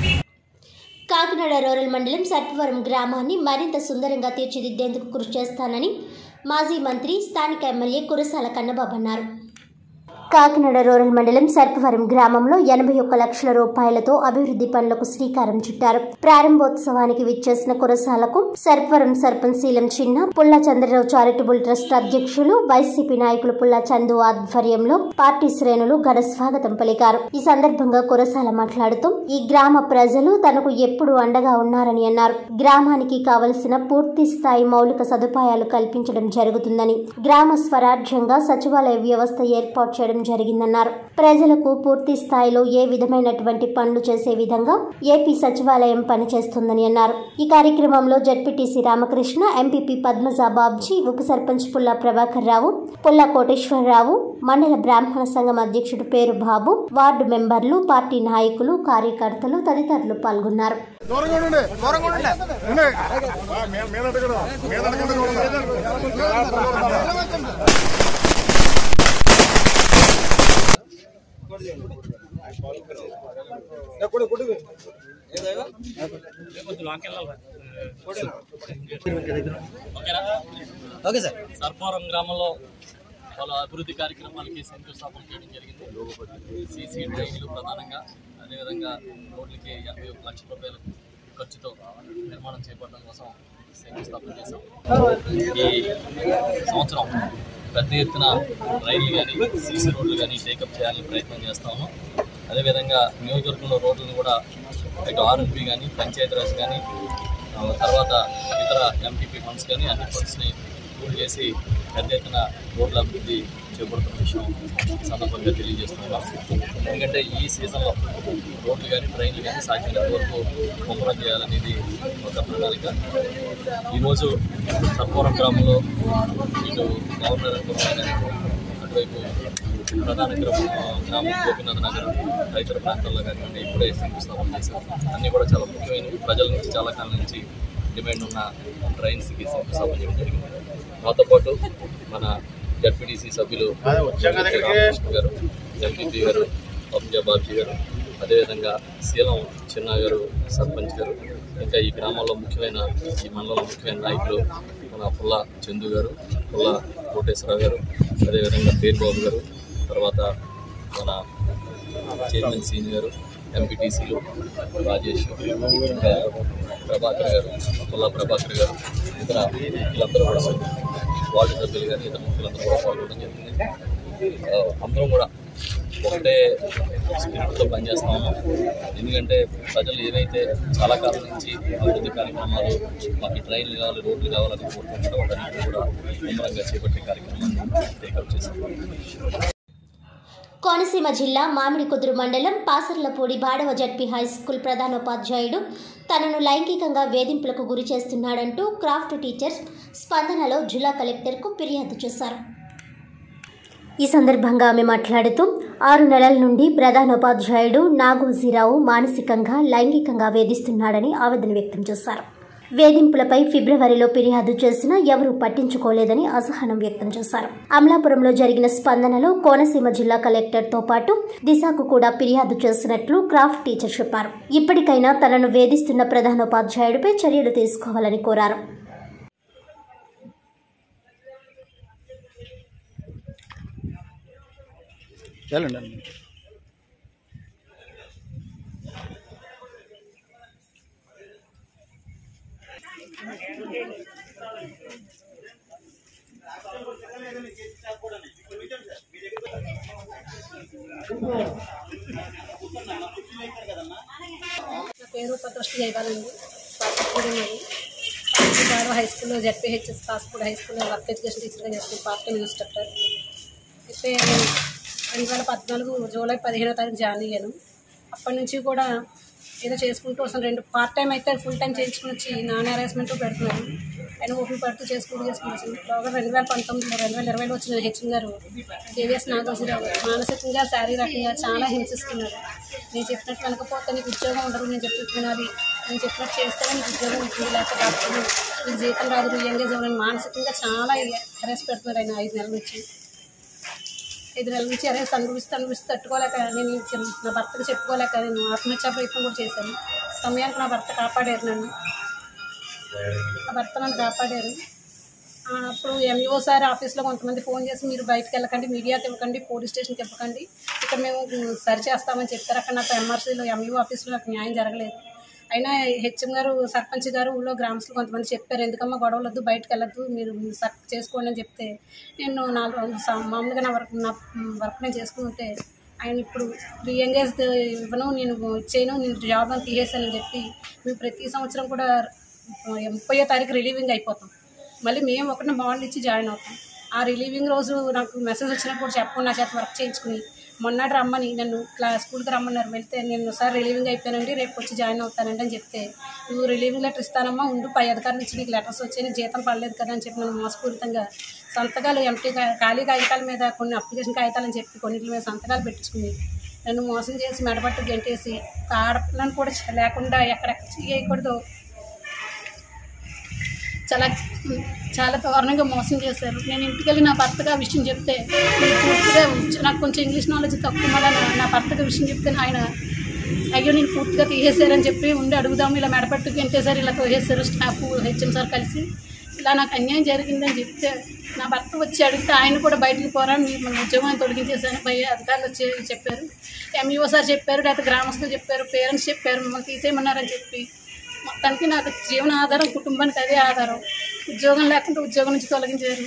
కాకినాడ రూరల్ మండలం సర్పవరం గ్రామాన్ని మరింత సుందరంగా తీర్చిదిద్దేందుకు కృషి చేస్తానని మాజీ మంత్రి స్థానిక ఎమ్మెల్యే కురసాల కన్నబాబు అన్నారు కాకినాడ రూరల్ మండలం సర్పవరం గ్రామంలో ఎనభై ఒక్క లక్షల రూపాయలతో అభివృద్ధి పనులకు శ్రీకారం చుట్టారు ప్రారంభోత్సవానికి విచ్చేసిన కురసాలకు సర్పవరం సర్పంచ్ శీలం చిన్న పుల్ల చంద్రరావు చారిటబుల్ ట్రస్ట్ అధ్యక్షులు వైసీపీ నాయకులు పుల్ల చందు ఆధ్వర్యంలో పార్టీ శ్రేణులు ఘన స్వాగతం పలికారు ఈ సందర్భంగా కురసాల మాట్లాడుతూ ఈ గ్రామ ప్రజలు తనకు ఎప్పుడు అండగా ఉన్నారని అన్నారు గ్రామానికి కావలసిన పూర్తి స్థాయి మౌలిక సదుపాయాలు కల్పించడం జరుగుతుందని గ్రామ స్వరాజ్యంగా సచివాలయ వ్యవస్థ ఏర్పాటు చేయడం జరిగిందన్నారు ప్రజలకు పూర్తి స్థాయిలో ఏ విధమైనటువంటి పనులు చేసే విధంగా ఏపీ సచివాలయం పనిచేస్తుందని అన్నారు ఈ కార్యక్రమంలో జడ్పీటీసీ రామకృష్ణ ఎంపీపీ పద్మజా బాబ్జీ ఉప సర్పంచ్ పుల్లా ప్రభాకర్ రావు పుల్లా కోటేశ్వరరావు మండల బ్రాహ్మణ సంఘం అధ్యక్షుడు పేరు బాబు వార్డు మెంబర్లు పార్టీ నాయకులు కార్యకర్తలు తదితరులు పాల్గొన్నారు సర్పవరం గ్రామంలో పలు అభివృద్ధి కార్యక్రమాలకి శంకుస్థాపన చేయడం జరిగింది సీసీ డ్రైన్లు ప్రధానంగా అదేవిధంగా రోడ్లకి యాభై ఒక లక్షల రూపాయల ఖర్చుతో నిర్మాణం చేపట్టడం కోసం శంకుస్థాపన చేశాం ఈ సంవత్సరం పెద్ద ఎత్తున రైళ్లు కానీ సీసీ రోడ్లు కానీ టేకప్ చేయాలని ప్రయత్నం చేస్తాము అదేవిధంగా నియోజకవర్గంలో రోడ్లను కూడా ఇటు ఆర్ఎంపీ కానీ పంచాయతీరాజ్ కానీ ఆ తర్వాత ఇతర ఎంపీపీ ఫండ్స్ కానీ అన్ని ఫండ్స్ని పూల్ చేసి పెద్ద ఎత్తున రోడ్ల అభివృద్ధి చేపడుతున్న విషయం ఈ సందర్భంగా తెలియజేస్తున్నాం ఎందుకంటే ఈ సీజన్లో రోడ్లు కానీ ట్రైన్లు కానీ సాధ్యమైనంత వరకు ముమ్మరం చేయాలనేది ఒక ప్రణాళిక ఈరోజు సర్పవరం గ్రామంలో ఇటు గవర్నర్ అనుకున్న కానీ అటువైపు ప్రధాన గ్రామం గ్రామం గోపీనాథ్ నగర్ తదితర ప్రాంతాల్లో కానివ్వండి ఇప్పుడే శంకుస్థాపన చేశారు అన్నీ కూడా చాలా ముఖ్యమైనవి ప్రజల నుంచి చాలా కాలం నుంచి డిమాండ్ ఉన్న ట్రైన్స్కి శంకుస్థాపన చేయడం జరిగింది మాతో పాటు మన జడ్పీటీసీ సభ్యులు రామకృష్ణ గారు ఎంపీపీ గారు అబ్జా బాబ్జీ గారు అదేవిధంగా శీలం చిన్న గారు సర్పంచ్ గారు ఇంకా ఈ గ్రామంలో ముఖ్యమైన ఈ మండలంలో ముఖ్యమైన నాయకులు మన పుల్ల చందు గారు పుల్ల కోటేశ్వరరావు గారు అదేవిధంగా పేరుబాబు గారు తర్వాత మన చైర్మన్ సీని గారు ఎంపీటీసీలు రాజేష్ ఇంకా ప్రభాకర్ గారు పుల్ల ప్రభాకర్ గారు ఇతర వీళ్ళందరూ కూడా వార్డు సభ్యులు కానీ ఇతర ముఖ్యులందరూ కూడా పాల్గొనడం జరిగింది ఆ, అందరం కూడా ఒకటే స్పిరిట్తో పనిచేస్తాము ఎందుకంటే ప్రజలు ఏవైతే చాలా కాలం నుంచి అభివృద్ధి కార్యక్రమాలు మాకు ఈ ట్రైన్లు కావాలి రోడ్లు కావాలని కోరుకుంటారో వాటన్నిటిని కూడా ముమ్మరంగా చేపట్టే కార్యక్రమాన్ని టేకప్ చేశాము కోనసీమ జిల్లా మామిడికుదురు మండలం Pasarlapudi Badava ZP high school ప్రధానోపాధ్యాయుడు తనను లైంగికంగా వేధింపులకు గురి చేస్తున్నాడంటూ క్రాఫ్ట్ టీచర్ స్పందనలో జిల్లా కలెక్టర్కు ఫిర్యాదు చేశారు ఈ సందర్భంగా ఆమె మాట్లాడుతూ ఆరు నెలల నుండి ప్రధానోపాధ్యాయుడు నాగోజీరావు మానసికంగా లైంగికంగా వేధిస్తున్నాడని ఆవేదన వ్యక్తం చేశారు వేధింపులపై ఫిబ్రవరిలో ఫిర్యాదు చేసినా ఎవరూ పట్టించుకోలేదని అసహనం వ్యక్తం చేశారు అమలాపురంలో జరిగిన స్పందనలో కోనసీమ జిల్లా కలెక్టర్తో పాటు దిశకు కూడా ఫిర్యాదు చేసినట్లు క్రాఫ్ట్ టీచర్ చెప్పారు ఇప్పటికైనా తనను వేధిస్తున్న ప్రధానోపాధ్యాయుడిపై చర్యలు తీసుకోవాలని కోరారు నా పేరు పతోష్టి జయబాలండి పాస్పూడి మరి పాస్పూడి హై స్కూల్లో జడ్పీహెచ్ఎస్ పాస్పూడి హై స్కూల్లో వర్క్ ఎడ్యుకేషన్ టీచర్గా చేస్తాను పార్ట్ టైం ఇన్స్ట్రక్టర్ అయితే నేను రెండు వేల పద్నాలుగు జూలై పదిహేనో తారీఖు జాయిన్ అయ్యాను అప్పటి నుంచి కూడా ఏదో చేసుకుంటూ వస్తాను రెండు పార్ట్ టైం అయితే ఫుల్ టైం చేయించుకుని వచ్చి నాన్ హెరాస్మెంట్ పెడుతున్నాను ఆయన ఓపెన్ పడుతూ చేసుకుంటూ చేసుకుని వచ్చాను బాగా రెండు వేల పంతొమ్మిదిలో రెండు వేల ఇరవైలో వచ్చిన హెచ్ఎం గారు కేవీఎస్ నాగోజీరావు మానసికంగా శారీరకంగా చాలా హింసిస్తున్నారు నేను చెప్పినట్టు వెనకపోతే నీకు ఉద్యోగం ఉండదు నేను చెప్పినట్టు వినాలి నేను చెప్పినట్టు చేస్తేనే నీకు ఉద్యోగం ఉంటుంది లేకపోతే కాకపోతే నీకు జీతం రాదు నువ్వు ఎంగేజ్ అవ్వని మానసికంగా చాలా హెరాస్ పెడుతున్నారు ఆయన ఐదు నెలల నుంచి ఐదు నెలల నుంచి అరే అనుభవిస్తూ అనుభవిస్తూ తట్టుకోలేక నేను చెప్- నా భర్తకు చెప్పుకోలేక నేను ఆత్మహత్యా ప్రయత్నం కూడా చేశాను సమయానికి నా భర్త కాపాడారు నన్ను నా భర్త నన్ను కాపాడారు ఆ, అప్పుడు ఎంఈఓ సార్ ఆఫీస్లో కొంతమంది ఫోన్ చేసి మీరు బయటకు వెళ్ళకండి మీడియాకి ఇవ్వకండి పోలీస్ స్టేషన్కి ఇవ్వకండి ఇక్కడ మేము ఉమ్, సరి చేస్తామని చెప్పారు అక్కడ నాకు ఎంఆర్సీలో ఎంఈఓ ఆఫీస్లో నాకు న్యాయం జరగలేదు అయినా హెచ్ఎం గారు సర్పంచ్ గారు ఊళ్ళో గ్రామస్తులు కొంతమంది చెప్పారు ఎందుకమ్మా గొడవలు వద్దు బయటకు వెళ్ళొద్దు మీరు సర్ చేసుకోండి అని చెప్తే నేను నాలుగు రోజులు సా- మామూలుగా నా వర్క్ నా వర్క్ నేను చేసుకుంటే ఆయన ఇప్పుడు రీ ఎంగేజ్ ఇవ్వను నేను ఇచ్చేయను నేను జాబ్ అని తీసేసానని చెప్పి మేము ప్రతి సంవత్సరం కూడా ముప్పయో తారీఖు రిలీవింగ్ అయిపోతాం మళ్ళీ మేము ఒకటి బాండ్ ఇచ్చి జాయిన్ అవుతాం ఆ రిలీవింగ్ రోజు నాకు మెసేజ్ వచ్చినప్పుడు చెప్పకుండా నా చేత వర్క్ చేయించుకుని మొన్నటి రమ్మని నన్ను క్లాస్ స్కూల్కి రమ్మన్నారు వెళ్తే నేను సార్ రిలీవింగ్ అయిపోయానండి రేపు వచ్చి జాయిన్ అవుతానండి అని చెప్తే నువ్వు రిలీవింగ్ లెటర్ ఇస్తానమ్మా ఉండు పై అధికారి నుంచి నీకు లెటర్స్ వచ్చాయి నీకు జీతం పడలేదు కదా అని చెప్పి నన్ను మోసపూరితంగా సంతకాలు ఎంటీ ఖాళీ కాగితాల మీద కొన్ని అప్లికేషన్ కాగితాలని చెప్పి కొన్నిటి మీద సంతకాలు పెట్టించుకుని నన్ను మోసం చేసి మెడపట్టు గెంటేసి ఒక ఆడపిల్లని కూడా చ- లేకుండా ఎక్కడెక్కడ చేయకూడదు చాలా చాలా దారుణంగా మోసం చేశారు నేను ఇంటికి వెళ్ళి నా భర్తగా ఆ విషయం చెప్తే నేను పూర్తిగా నాకు కొంచెం ఇంగ్లీష్ నాలెడ్జ్ తక్కువ వల్ల నా- నా భర్తగా విషయం చెప్తే ఆయన అయ్యో నేను పూర్తిగా తీసేశారని చెప్పి ఉండి అడుగుదాం ఇలా మెడపట్టుకు ఎంతేసారి ఇలా తోసేశారు స్టాఫ్ హెచ్ఎం సార్ కలిసి ఇలా నాకు అన్యాయం జరిగిందని చెప్తే నా భర్త వచ్చి అడిగితే ఆయన కూడా బయటికి పోరా మీకు మన ఉద్యోగం తొలగించేసాను పై అధికారులు వచ్చి చెప్పారు ఎంఈఓ సార్ చెప్పారు లేకపోతే గ్రామస్తులు చెప్పారు పేరెంట్స్ చెప్పారు మమ్మల్ని తీసేయమన్నారని చెప్పి మొత్తానికి నాకు జీవన ఆధారం కుటుంబానికి అదే ఆధారం ఉద్యోగం లేకుండా ఉద్యోగం నుంచి తొలగించారు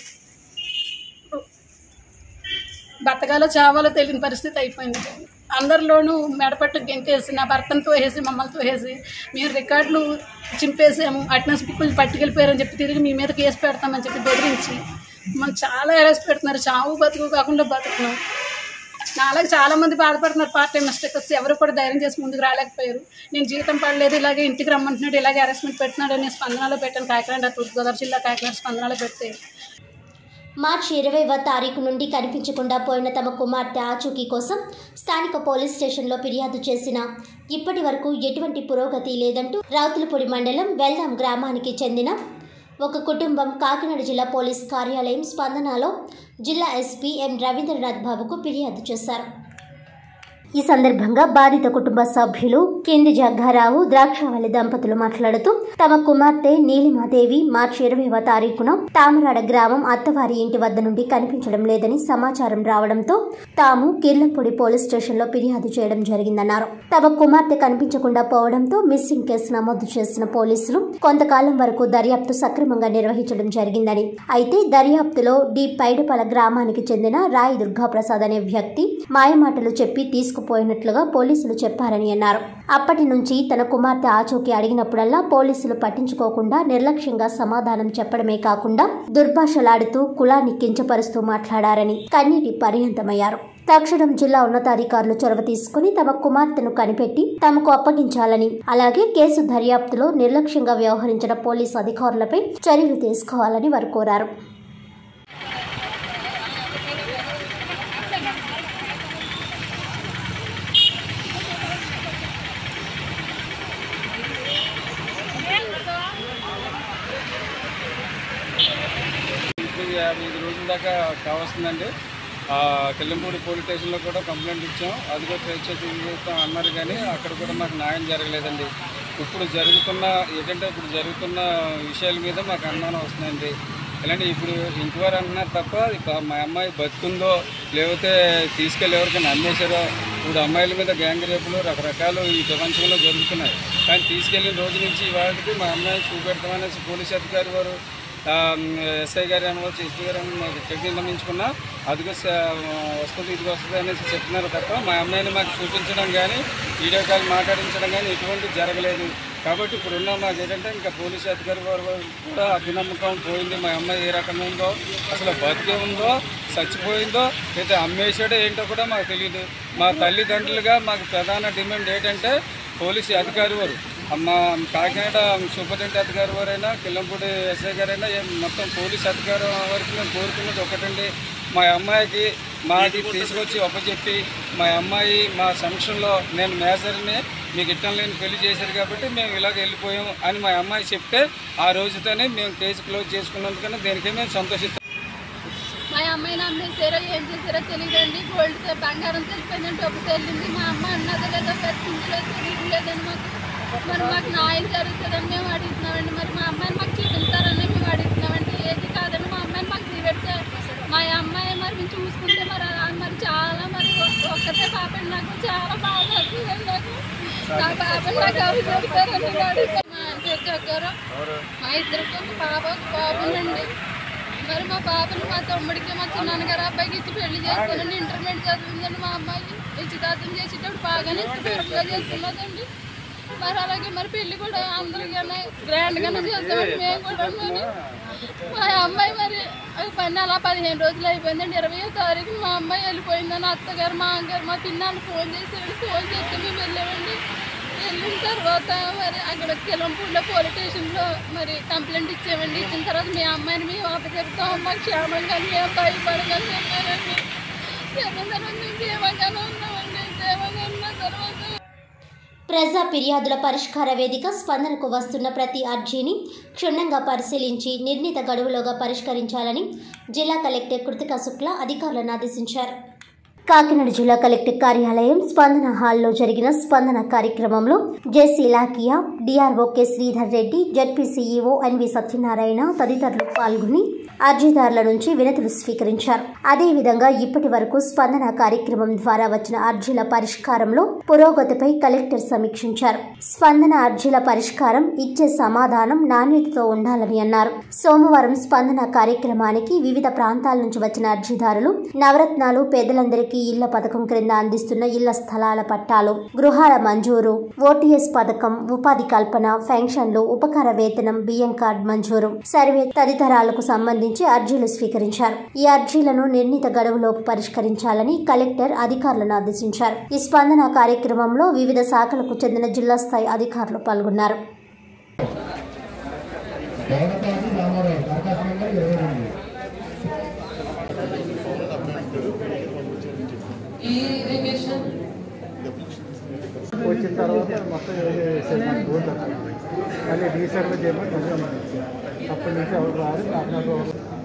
బతకాలో చావాలో తెలియని పరిస్థితి అయిపోయింది అందరిలోనూ మెడపట్టు గెంటేసి నా భర్తను తోసేసి మమ్మల్ని తోసేసి మీరు రికార్డులు చింపేసాము అటెండెన్స్ బుక్కులు పట్టుకెళ్ళిపోయారని చెప్పి తిరిగి మీ మీద కేసు పెడతామని చెప్పి బెదిరించి మనం చాలా అరెస్ట్ పెడుతున్నారు చావు బతుకు కాకుండా బతుకున్నాం నాలాగే చాలా మంది బాధపడుతున్నారు పార్ట్ టైం మిస్టేక్స్ ఎవరు కూడా ధైర్యం చేసి ముందుకు రాలేకపోయారు నేను జీతం పడలేదు ఇలాగే ఇంటికి రమ్మంటున్నాడు ఇలాగే అరెస్ట్మెంట్ పెట్టినాడు నేను స్పందనలో పెట్టాను కాకినాడ తూర్పుగోదావరి జిల్లా కాకినాడ స్పందనలో పెడితే మార్చి ఇరవైవ తారీఖు నుండి కనిపించకుండా పోయిన తమ కుమార్తె ఆచూకీ కోసం స్థానిక పోలీస్ స్టేషన్లో ఫిర్యాదు చేసిన ఇప్పటి వరకు ఎటువంటి పురోగతి లేదంటూ రావుతులపూడి మండలం వెల్దాం గ్రామానికి చెందిన ఒక కుటుంబం కాకినాడ జిల్లా పోలీస్ కార్యాలయం స్పందనలో జిల్లా ఎస్పీ ఎం రవీంద్రనాథ్ బాబుకు ఫిర్యాదు చేశారు ఈ సందర్భంగా బాధిత కుటుంబ సభ్యులు కింది జగ్గారావు ద్రాక్షావళి దంపతులు మాట్లాడుతూ తమ కుమార్తె నీలిమాదేవి మార్చి ఇరవైవ తారీఖున తామరాడ గ్రామం అత్తవారి ఇంటి వద్ద నుండి కనిపించడం లేదని సమాచారం రావడంతో తాము కిర్లంపొడి పోలీస్ స్టేషన్లో ఫిర్యాదు చేయడం జరిగిందన్నారు తమ కుమార్తె కనిపించకుండా పోవడంతో మిస్సింగ్ కేసు నమోదు చేసిన పోలీసులు కొంతకాలం వరకు దర్యాప్తు సక్రమంగా నిర్వహించడం జరిగిందని అయితే దర్యాప్తులో డి పైడపల గ్రామానికి చెందిన రాయి దుర్గాప్రసాద్ అనే వ్యక్తి మాయమాటలు చెప్పి తీసుకుపోయినట్లుగా పోలీసులు చెప్పారని అన్నారు అప్పటి నుంచి తన కుమార్తె ఆచూకీ అడిగినప్పుడల్లా పోలీసులు పట్టించుకోకుండా నిర్లక్ష్యంగా సమాధానం చెప్పడమే కాకుండా దుర్భాషలాడుతూ కులాన్ని కించపరుస్తూ మాట్లాడారని కన్నీటి పర్యంతమయ్యారు తక్షణం జిల్లా ఉన్నతాధికారులు చొరవ తీసుకుని తమ కుమార్తెను కనిపెట్టి తమకు అప్పగించాలని అలాగే కేసు దర్యాప్తులో నిర్లక్ష్యంగా వ్యవహరించిన పోలీసు అధికారులపై చర్యలు తీసుకోవాలని వారు కోరారు ఇప్పుడు యాభై ఐదు రోజుల దాకా కావాల్సిందండి ఆ, కిల్లంపూడి పోలీస్ స్టేషన్లో కూడా కంప్లైంట్ ఇచ్చాం అది కూడా ట్రేస్ చేసి ఇది చేస్తాం అన్నారు కానీ అక్కడ కూడా మాకు న్యాయం జరగలేదండి ఇప్పుడు జరుగుతున్న ఏంటంటే ఇప్పుడు జరుగుతున్న విషయాల మీద మాకు అనుమానం వస్తుందండి ఇలాంటి ఇప్పుడు ఇంటివారు అంటున్నారు తప్ప ఇక మా అమ్మాయి బతుకుందో లేకపోతే తీసుకెళ్ళి ఎవరికైనా అమ్మేశారో ఇప్పుడు అమ్మాయిల మీద గ్యాంగ్ రేపులు రకరకాలు ఈ ప్రపంచంలో జరుగుతున్నాయి కానీ తీసుకెళ్ళిన రోజు నుంచి ఇవాళకి మా అమ్మాయిని చూపెడతామనేసి పోలీస్ అధికారి వారు ఆ, ఎస్ఐ గారు అనవచ్చు ఎస్పీ గారు చట్నీ నమ్మించుకున్నా అదిగో స- వస్తుంది ఇది వస్తుంది అనేసి చెప్తున్నారు తప్ప మా అమ్మాయిని మాకు చూపించడం కానీ వీడియో కాల్ మాట్లాడించడం కానీ ఎటువంటి జరగలేదు కాబట్టి ఇప్పుడున్న మాకు ఏంటంటే ఇంకా పోలీసు అధికారి వారు కూడా అభినమ్మకం పోయింది మా అమ్మాయి ఏ రకంగా ఉందో అసలు బతికే ఉందో చచ్చిపోయిందో లేదా అమ్మేసాడో ఏంటో కూడా మాకు తెలియదు మా తల్లిదండ్రులుగా మాకు ప్రధాన డిమాండ్ ఏంటంటే పోలీసు అధికారి వారు అమ్మ కాకినాడ సూపరింటెండెంట్ అధికారి వారైనా కిల్లంపూడి ఎస్ఐ గారైనా ఏం మొత్తం పోలీస్ అధికారం వరకు మేము కోరుకున్నది ఒకటండి మా అమ్మాయికి మాది తీసుకొచ్చి ఒప్పచెప్పి మా అమ్మాయి మా సంక్షన్లో నేను మేసరిని మీకు ఇట్టం లేని పెళ్లి చేశారు కాబట్టి మేము ఇలాగ వెళ్ళిపోయాం అని మా అమ్మాయి చెప్తే ఆ రోజుతోనే మేము కేసు క్లోజ్ చేసుకున్నందుకని దేనికే మేము సంతోషిస్తాం మా అమ్మాయిని అమ్మేసారో ఏం చేశారో తెలియదండి గోల్డ్ బంగారం తెలిపోయిందని డబ్బు తెలియంది మా అమ్మ అన్నదో లేదో బతికిందో తెలియలేదని మాకు మరి మాకు న్యాయం జరుగుతుందని మేము అడుగుతున్నామండి మరి మా అమ్మాయిని మాకు చూపిస్తారని మేము అడుగుతున్నామండి ఏది కాదని మా అమ్మాయిని మాకు చూపెడితే మా అమ్మాయి మరి మేము చూసుకుంటే మరి అలా మరి చాలా మరి ఒ- ఒక్కతే పాపండి నాకు చాలా బాధ అవుతుందండి నాకు నా పాపని నాకు అవి చెప్తారని నేను అడుగుతాను మా అంటే దగ్గర మా ఇద్దరికి ఒక పాప ఒక బాబునండి మరి మా పాపని మా తమ్ముడికి మా చిన్నాన్నగారు అబ్బాయికి ఇచ్చి పెళ్లి చేస్తానని ఇంటర్మీడియట్ చదివిందండి మా అమ్మాయి నిశ్చితార్థం చేసేటప్పుడు బాగానే ఇష్టపూర్వకంగా చేసుకున్నదండి మరి అలాగే మరి పెళ్లి కూడా అందరికన్నా గ్రాండ్గానే చేస్తామండి మేము కూడా మరి మా అమ్మాయి మరి పని అలా పదిహేను రోజులు అయిపోయిందండి ఇరవయో తారీఖు మా అమ్మాయి వెళ్ళిపోయిందని అత్తగారు మా అమ్మగారు మా పిన్నాళ్ళు ఫోన్ చేశారండి ఫోన్ చేస్తే మేము వెళ్ళామండి వెళ్ళిన తర్వాత మరి అక్కడ కిలంపూడిలో పోలీస్ స్టేషన్లో మరి కంప్లైంట్ ఇచ్చామండి ఇచ్చిన తర్వాత మీ అమ్మాయిని మేము అప్పచెప్తాం అమ్మ క్షేమంగా మేము భయపడగానే చెప్పారండి చెప్పిన తర్వాత మేము క్షేమంగానే ఉన్నామండి క్షేమంగా ఉన్న తర్వాత ప్రజా ఫిర్యాదుల పరిష్కార వేదిక స్పందనకు వస్తున్న ప్రతి అర్జీని క్షుణ్ణంగా పరిశీలించి నిర్ణీత గడువులోగా పరిష్కరించాలని జిల్లా కలెక్టర్ కృతికా శుక్లా అధికారులను ఆదేశించారు కాకినాడ జిల్లా కలెక్టర్ కార్యాలయం స్పందన హాల్లో జరిగిన స్పందన కార్యక్రమంలో JC Lakiya DRO K Sridhar Reddy ZP CEO NV Satyanarayana తదితరులు పాల్గొని అర్జీదారుల నుంచి వినతులు స్వీకరించారు అదేవిధంగా ఇప్పటి వరకు స్పందన కార్యక్రమం ద్వారా వచ్చిన అర్జీల పరిష్కారంలో పురోగతిపై కలెక్టర్ సమీక్షించారు స్పందన అర్జీల పరిష్కారం ఇచ్చే సమాధానం నాణ్యతతో ఉండాలని అన్నారు సోమవారం స్పందన కార్యక్రమానికి వివిధ ప్రాంతాల నుంచి వచ్చిన అర్జీదారులు నవరత్నాలు పేదలందరికీ ఇళ్ల పథకం క్రింద అందిస్తున్న ఇళ్ల స్థలాల పట్టాలు గృహాల మంజూరు ఓటీఎస్ పథకం ఉపాధి కల్పన పెన్షన్లు ఉపకార వేతనం బియ్యం కార్డ్ మంజూరు సర్వే తదితరాలకు సంబంధించి అర్జీలు స్వీకరించారు ఈ అర్జీలను నిర్ణీత గడువులోపు పరిష్కరించాలని కలెక్టర్ అధికారులను ఆదేశించారు ఈ స్పందన కార్యక్రమంలో వివిధ శాఖలకు చెందిన జిల్లా స్థాయి అధికారులు పాల్గొన్నారు వచ్చిన తర్వాత మొత్తం వేసేసాను బోర్డు మళ్ళీ రీసర్వే చేయమని మళ్ళీ అమలు ఇచ్చారు అప్పటి నుంచి ఎవరు రారు కాకినాడలో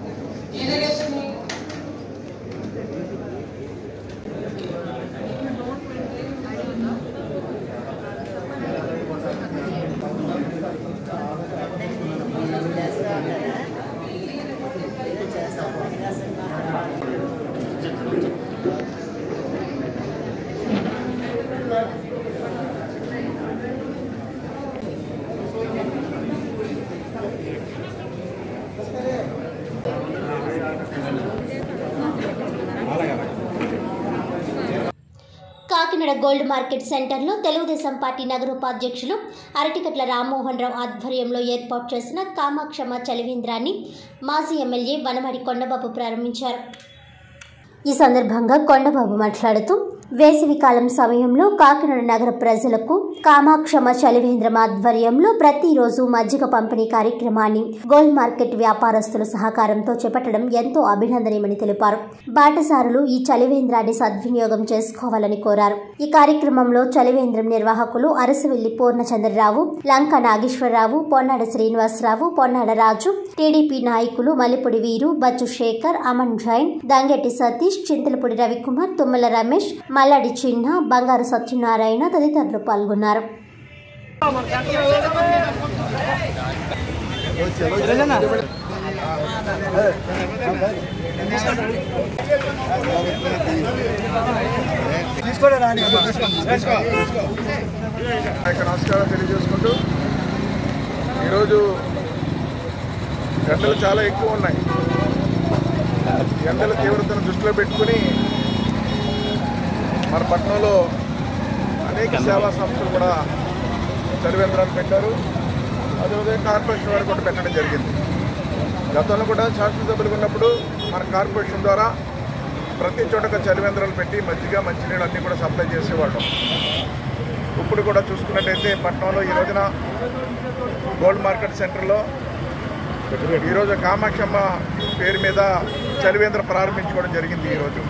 కాకినాడ గోల్డ్ మార్కెట్ సెంటర్లో తెలుగుదేశం పార్టీ నగర ఉపాధ్యక్షులు అరటికట్ల రామ్మోహన్ రావు ఆధ్వర్యంలో ఏర్పాటు చేసిన కామాక్షమ చలివేంద్రాన్ని మాజీ ఎమ్మెల్యే వనమడి కొండబాబు ప్రారంభించారు ఈ సందర్భంగా కొండబాబు మాట్లాడుతూ వేసవికాలం సమయంలో కాకినాడ నగర ప్రజలకు కామాక్షమ చలివేంద్రం ఆధ్వర్యంలో ప్రతిరోజు మజ్జిగ పంపిణీ కార్యక్రమాన్ని గోల్డ్ మార్కెట్ వ్యాపారస్తుల సహకారంతో చేపట్టడం ఎంతో అభినందనీయమని తెలిపారు బాటసారులు ఈ చలివేంద్రాన్ని సద్వినియోగం చేసుకోవాలని కోరారు ఈ కార్యక్రమంలో చలివేంద్రం నిర్వాహకులు అరసవెల్లి పూర్ణచంద్రరావు లంక నాగేశ్వరరావు పొన్నాడ శ్రీనివాసరావు పొన్నాడ రాజు టీడీపీ నాయకులు మల్లిపొడి వీరు బచ్చు శేఖర్ అమన్ జైన్ దంగెట్టి సతీష్ చింతలపూడి రవికుమార్ తుమ్మల రమేష్ మల్లాడి చిన్న బంగారు సత్యనారాయణ తదితరులు పాల్గొన్నారు యొక్క నమస్కారం తెలియజేసుకుంటూ ఈరోజు ఎండలు చాలా ఎక్కువ ఉన్నాయి ఈ ఎండల తీవ్రతను దృష్టిలో పెట్టుకుని మన పట్టణంలో అనేక సేవా సంస్థలు కూడా చలివేంద్రాలు పెట్టారు అదేవిధంగా కార్పొరేషన్ వారు కూడా పెట్టడం జరిగింది గతంలో కూడా శాసనసభ్యులు ఉన్నప్పుడు మన కార్పొరేషన్ ద్వారా ప్రతి చోట ఒక చలివేంద్రాలు పెట్టి మజ్జిగ మంచినీళ్ళు అన్నీ కూడా సప్లై చేసేవాళ్ళం ఇప్పుడు కూడా చూసుకున్నట్టయితే పట్టణంలో ఈ రోజున గోల్డ్ మార్కెట్ సెంటర్లో ఈరోజు కామాక్షమ్మ పేరు మీద చలివేంద్ర ప్రారంభించుకోవడం జరిగింది ఈరోజు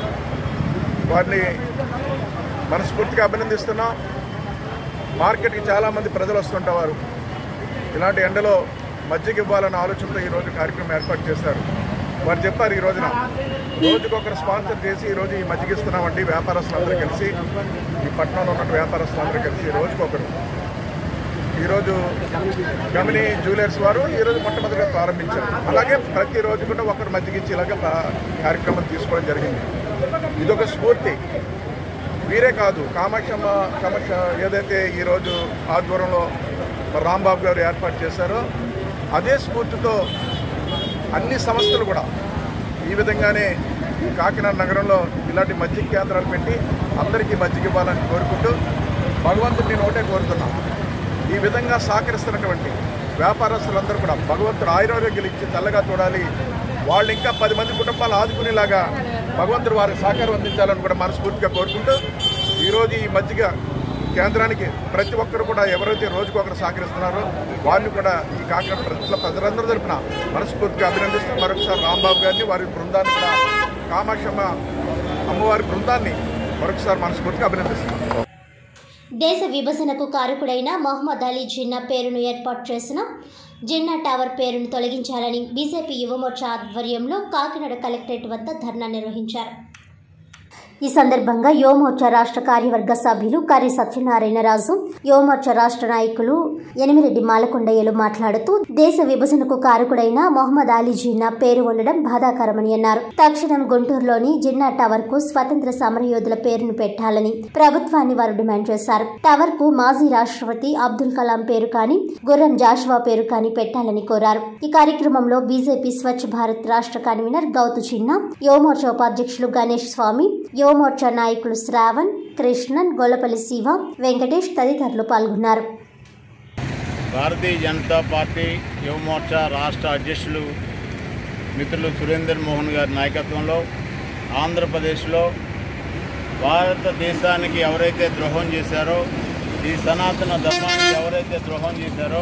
వారిని మనస్ఫూర్తిగా అభినందిస్తున్నాం మార్కెట్కి చాలామంది ప్రజలు వస్తుంటారు ఇలాంటి ఎండలో మజ్జిగ ఇవ్వాలన్న ఆలోచనతో ఈరోజు కార్యక్రమం ఏర్పాటు చేశారు వారు చెప్పారు ఈ రోజున రోజుకొకరు స్పాన్సర్ చేసి ఈరోజు ఈ మజ్జిగ ఇస్తున్నామండి వ్యాపారస్తులందరూ కలిసి ఈ పట్టణంలో ఉన్న వ్యాపారస్తులందరూ కలిసి రోజుకొకరు ఈరోజు గమిని జ్యువెలర్స్ వారు ఈరోజు మొట్టమొదటిగా ప్రారంభించారు అలాగే ప్రతిరోజు కూడా ఒకరు మజ్జిగించి ఇలాగ ప్రా- కార్యక్రమం తీసుకోవడం జరిగింది ఇదొక స్ఫూర్తి వీరే కాదు కామాక్షమ్మ కామాక్ష ఏదైతే ఈరోజు ఆధ్వర్యంలో మరి రాంబాబు గారు ఏర్పాటు చేశారో అదే స్ఫూర్తితో అన్ని సంస్థలు కూడా ఈ విధంగానే ఈ కాకినాడ నగరంలో ఇలాంటి మజ్జిగ కేంద్రాలు పెట్టి అందరికీ మజ్జిగ ఇవ్వాలని కోరుకుంటూ భగవంతుడు నేను ఒకటే కోరుతున్నా ఈ విధంగా సహకరిస్తున్నటువంటి వ్యాపారస్తులందరూ కూడా భగవంతుడు ఆయుర్వేద్యం ఇచ్చి చల్లగా చూడాలి వాళ్ళు ఇంకా పది మంది కుటుంబాలు ఆదుకునేలాగా భగవంతుడు వారికి సహకారం అందించాలని కూడా మనస్ఫూర్తిగా కోరుకుంటూ ఈరోజు ఈ మజ్జిగ కేంద్రానికి ప్రతి ఒక్కరు కూడా ఎవరైతే రోజుకు ఒకరు సహకరిస్తున్నారో వారిని కూడా ఈ కాకినాడ ప్రజల ప్రజలందరూ తరపున మనస్ఫూర్తిగా అభినందిస్తూ మరొకసారి రాంబాబు గారిని వారి బృందాన్ని కూడా కామాక్షమ్మ అమ్మవారి బృందాన్ని మరొకసారి మనస్ఫూర్తిగా అభినందిస్తున్నాం దేశ విభజనకు కారకుడైన మొహమ్మద్ అలీ జిన్నా పేరును ఏర్పాటు చేసిన జిన్నా టవర్ పేరును తొలగించాలని బీజేపీ యువమోర్చా ఆధ్వర్యంలో కాకినాడ కలెక్టరేట్ వద్ద ధర్నా నిర్వహించారు ఈ సందర్భంగా యువమోర్చా రాష్ట్ర కార్యవర్గ సభ్యులు కర్రి సత్యనారాయణరాజు యువమోర్చా రాష్ట్ర నాయకులు ఎనిమిరెడ్డి మాలకొండయ్యలు మాట్లాడుతూ దేశ విభజనకు కారకుడైన మొహమ్మద్ అలీ జిన్నా పేరు ఉండడం బాధాకరమని అన్నారు తక్షణం గుంటూరులోని జిన్నా టవర్ కు స్వతంత్ర సమరయోధుల పేరును పెట్టాలని ప్రభుత్వాన్ని వారు డిమాండ్ చేశారు టవర్ కు మాజీ రాష్ట్రపతి అబ్దుల్ కలాం పేరు కానీ గుర్రం జాషువా పేరు కానీ పెట్టాలని కోరారు ఈ కార్యక్రమంలో బీజేపీ స్వచ్ఛ భారత్ రాష్ట్ర కన్వీనర్ గౌతు చిన్న యువమోర్చా ఉపాధ్యక్షులు గణేష్ స్వామి యువమోర్చా నాయకులు శ్రావణ్ కృష్ణన్ గొల్లపల్లి శివ వెంకటేష్ తదితరులు పాల్గొన్నారు భారతీయ జనతా పార్టీ యువమోర్చా రాష్ట్ర అధ్యక్షులు మిత్రులు సురేందర్ మోహన్ గారి నాయకత్వంలో ఆంధ్రప్రదేశ్లో భారతదేశానికి ఎవరైతే ద్రోహం చేశారో ఈ సనాతన ధర్మానికి ఎవరైతే ద్రోహం చేశారో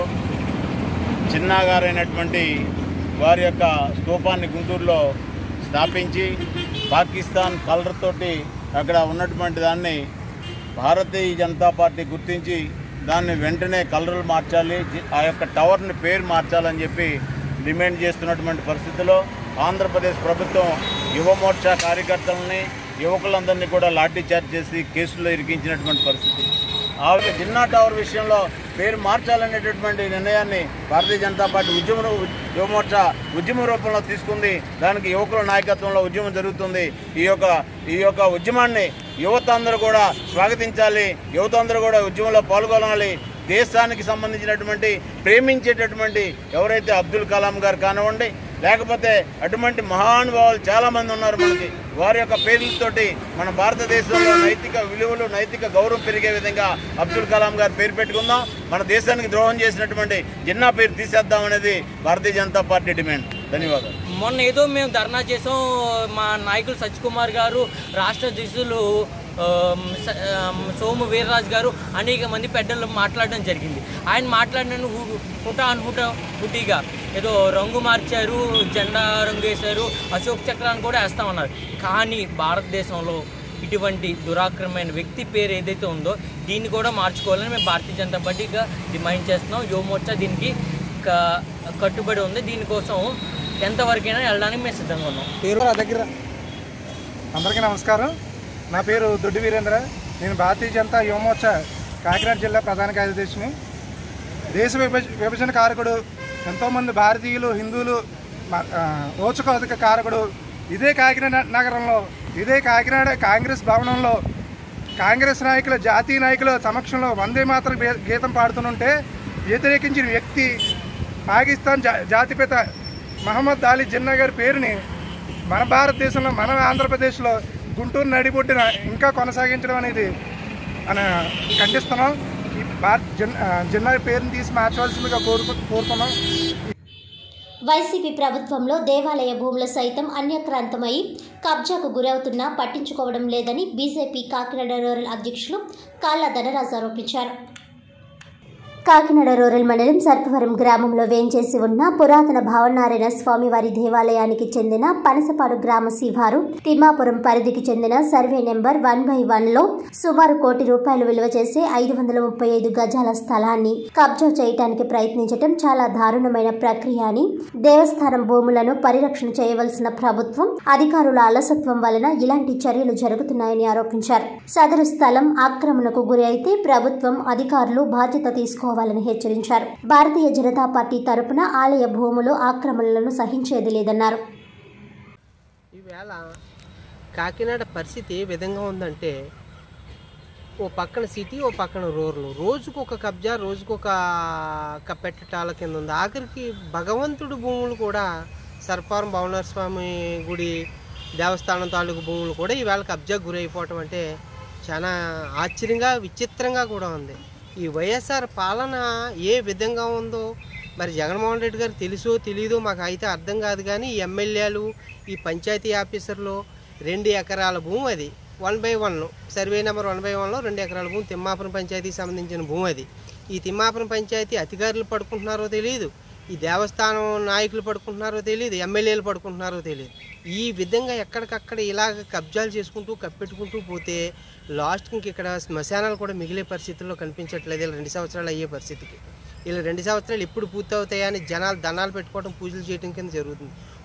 చిన్నాగారైనటువంటి వారి యొక్క స్తూపాన్ని గుంటూరులో స్థాపించి పాకిస్తాన్ కలర్ తోటి అక్కడ ఉన్నటువంటి దాన్ని భారతీయ జనతా పార్టీ గుర్తించి దాన్ని వెంటనే కలర్లు మార్చాలి జి- ఆ యొక్క టవర్ని పేరు మార్చాలని చెప్పి డిమాండ్ చేస్తున్నటువంటి పరిస్థితిలో ఆంధ్రప్రదేశ్ ప్రభుత్వం యువమోర్చా కార్యకర్తలని యువకులందరినీ కూడా లాఠీ చార్జ్ చేసి కేసుల్లో ఇరికించినటువంటి పరిస్థితి ఆ జిన్నా టవర్ విషయంలో పేరు మార్చాలనేటటువంటి నిర్ణయాన్ని భారతీయ జనతా పార్టీ ఉద్యమ యువమోర్చా ఉద్యమ రూపంలో తీసుకుంది దానికి యువకుల నాయకత్వంలో ఉద్యమం జరుగుతుంది ఈ యొక్క ఈ యొక్క ఉద్యమాన్ని యువత అందరూ కూడా స్వాగతించాలి యువత అందరూ కూడా ఉద్యమంలో పాల్గొనాలి దేశానికి సంబంధించినటువంటి ప్రేమించేటటువంటి ఎవరైతే అబ్దుల్ కలాం గారు కానివ్వండి లేకపోతే అటువంటి మహానుభావులు చాలామంది ఉన్నారు మనకి వారి యొక్క పేర్లతోటి మన భారతదేశంలో నైతిక విలువలు నైతిక గౌరవం పెరిగే విధంగా అబ్దుల్ కలాం గారు పేరు పెట్టుకుందాం మన దేశానికి ద్రోహం చేసినటువంటి జిన్నా పేరు తీసేద్దాం అనేది భారతీయ జనతా పార్టీ డిమాండ్ ధన్యవాదాలు మొన్న ఏదో మేము ధర్నా చేసాం మా నాయకులు సత్యకుమార్ గారు రాష్ట్ర అధ్యక్షులు ఆ, స- ఆ, సోము వీర్రాజు గారు అనేక మంది పెద్దలు మాట్లాడడం జరిగింది ఆయన మాట్లాడిన హుటా హుటా హుటీగా ఏదో రంగు మార్చారు జెండా రంగు వేశారు అశోక్ చక్రాన్ని కూడా వేస్తామన్నారు కానీ భారతదేశంలో ఇటువంటి దురాక్రమైన వ్యక్తి పేరు ఏదైతే ఉందో దీన్ని కూడా మార్చుకోవాలని మేము భారతీయ జనతా పార్టీగా డిమాండ్ చేస్తున్నాం యువమోర్చా దీనికి క- కట్టుబడి ఉంది దీనికోసం ఎంతవరకైనా వెళ్ళడానికి మేము సిద్ధంగా ఉన్నాం పేరు నా దగ్గర అందరికీ నమస్కారం నా పేరు దొడ్డి వీరేంద్ర నేను భారతీయ జనతా యువమోర్చా కాకినాడ జిల్లా ప్రధాన కార్యదర్శిని దేశ విభజ విభజన కారకుడు ఎంతోమంది భారతీయులు హిందువులు మ- ఆ, రోచకోదక కారకుడు ఇదే కాకినాడ నగరంలో ఇదే కాకినాడ కాంగ్రెస్ భవనంలో కాంగ్రెస్ నాయకుల జాతీయ నాయకుల సమక్షంలో వందే మాత్రం గే- గీతం పాడుతుంటే వ్యతిరేకించిన వ్యక్తి పాకిస్తాన్ జా జాతిపిత మహమ్మద్ అలీ జిన్నా గారి పేరుని మన భారతదేశంలో మన ఆంధ్రప్రదేశ్లో గుంటూరు నడిబొడ్డున ఇంకా కొనసాగించడం అనేది మన ఖండిస్తున్నాం ఈ భారత్ జిన్ ఆ, జిన్నా పేరుని తీసి మార్చవలసిందిగా కోరుకు కోరుతున్నాం వైసీపీ ప్రభుత్వంలో దేవాలయ భూములు సైతం అన్యక్రాంతమై కబ్జాకు గురవుతున్నా పట్టించుకోవడం లేదని బీజేపీ కాకినాడ రూరల్ అధ్యక్షులు కాళ్ళ ధనరాజు ఆరోపించారు కాకినాడ రూరల్ మండలం సర్పవరం గ్రామంలో వేంచేసి ఉన్న పురాతన భావనారాయణ స్వామివారి దేవాలయానికి చెందిన పనసపాడు గ్రామ శివారు తిమ్మాపురం పరిధికి చెందిన survey number one by one లో సుమారు కోటి రూపాయలు విలువ చేసే ఐదు వందల ముప్పై ఐదు గజాల స్థలాన్ని కబ్జా చేయడానికి ప్రయత్నించడం చాలా దారుణమైన ప్రక్రియ అని దేవస్థానం భూములను పరిరక్షణ చేయవలసిన ప్రభుత్వం అధికారుల అలసత్వం వలన ఇలాంటి చర్యలు జరుగుతున్నాయని ఆరోపించారు సదరు స్థలం ఆక్రమణకు గురి అయితే ప్రభుత్వం అధికారులు బాధ్యత తీసుకోవాలని హెచ్చరించారు భారతీయ జనతా పార్టీ తరపున ఆలయ భూములు ఆక్రమణలను సహించేది లేదన్నారు ఈవేళ కాకినాడ పరిస్థితి ఏ విధంగా ఉందంటే ఓ పక్కన సిటీ ఓ పక్కన రూరల్ రోజుకు ఒక కబ్జా రోజుకు ఒక కప్పెట్టటాల కింద ఉంది ఆఖరికి భగవంతుడి భూములు కూడా సర్పారం భవనార స్వామి గుడి దేవస్థానం తాలూకు భూములు కూడా ఈవేళ కబ్జా గురైపోవటం అంటే చాలా ఆశ్చర్యంగా విచిత్రంగా కూడా ఉంది ఈ వైఎస్ఆర్ పాలన ఏ విధంగా ఉందో మరి జగన్మోహన్ రెడ్డి గారు తెలుసో తెలీదో మాకు అయితే అర్థం కాదు కానీ ఈ ఎమ్మెల్యేలు ఈ పంచాయతీ ఆఫీసర్లు రెండు ఎకరాల భూమి అది one by one survey number one by వన్లో రెండు ఎకరాల భూమి తిమ్మాపురం పంచాయతీకి సంబంధించిన భూమి అది ఈ తిమ్మాపురం పంచాయతీ అధికారులు పడుకుంటున్నారో తెలియదు ఈ దేవస్థానం నాయకులు పడుకుంటున్నారో తెలియదు ఎమ్మెల్యేలు పడుకుంటున్నారో తెలియదు ఈ విధంగా ఎక్కడికక్కడ ఇలాగ కబ్జాలు చేసుకుంటూ కప్పెట్టుకుంటూ పోతే లాస్ట్కి ఇంక ఇక్కడ శ్మశానాలు కూడా మిగిలే పరిస్థితుల్లో కనిపించట్లేదు ఇలా రెండు సంవత్సరాలు అయ్యే పరిస్థితికి ఇలా రెండు సంవత్సరాలు ఎప్పుడు పూర్తవుతాయని జనాలు దండాలు పెట్టుకోవడం పూజలు చేయడం కింద జరుగుతుంది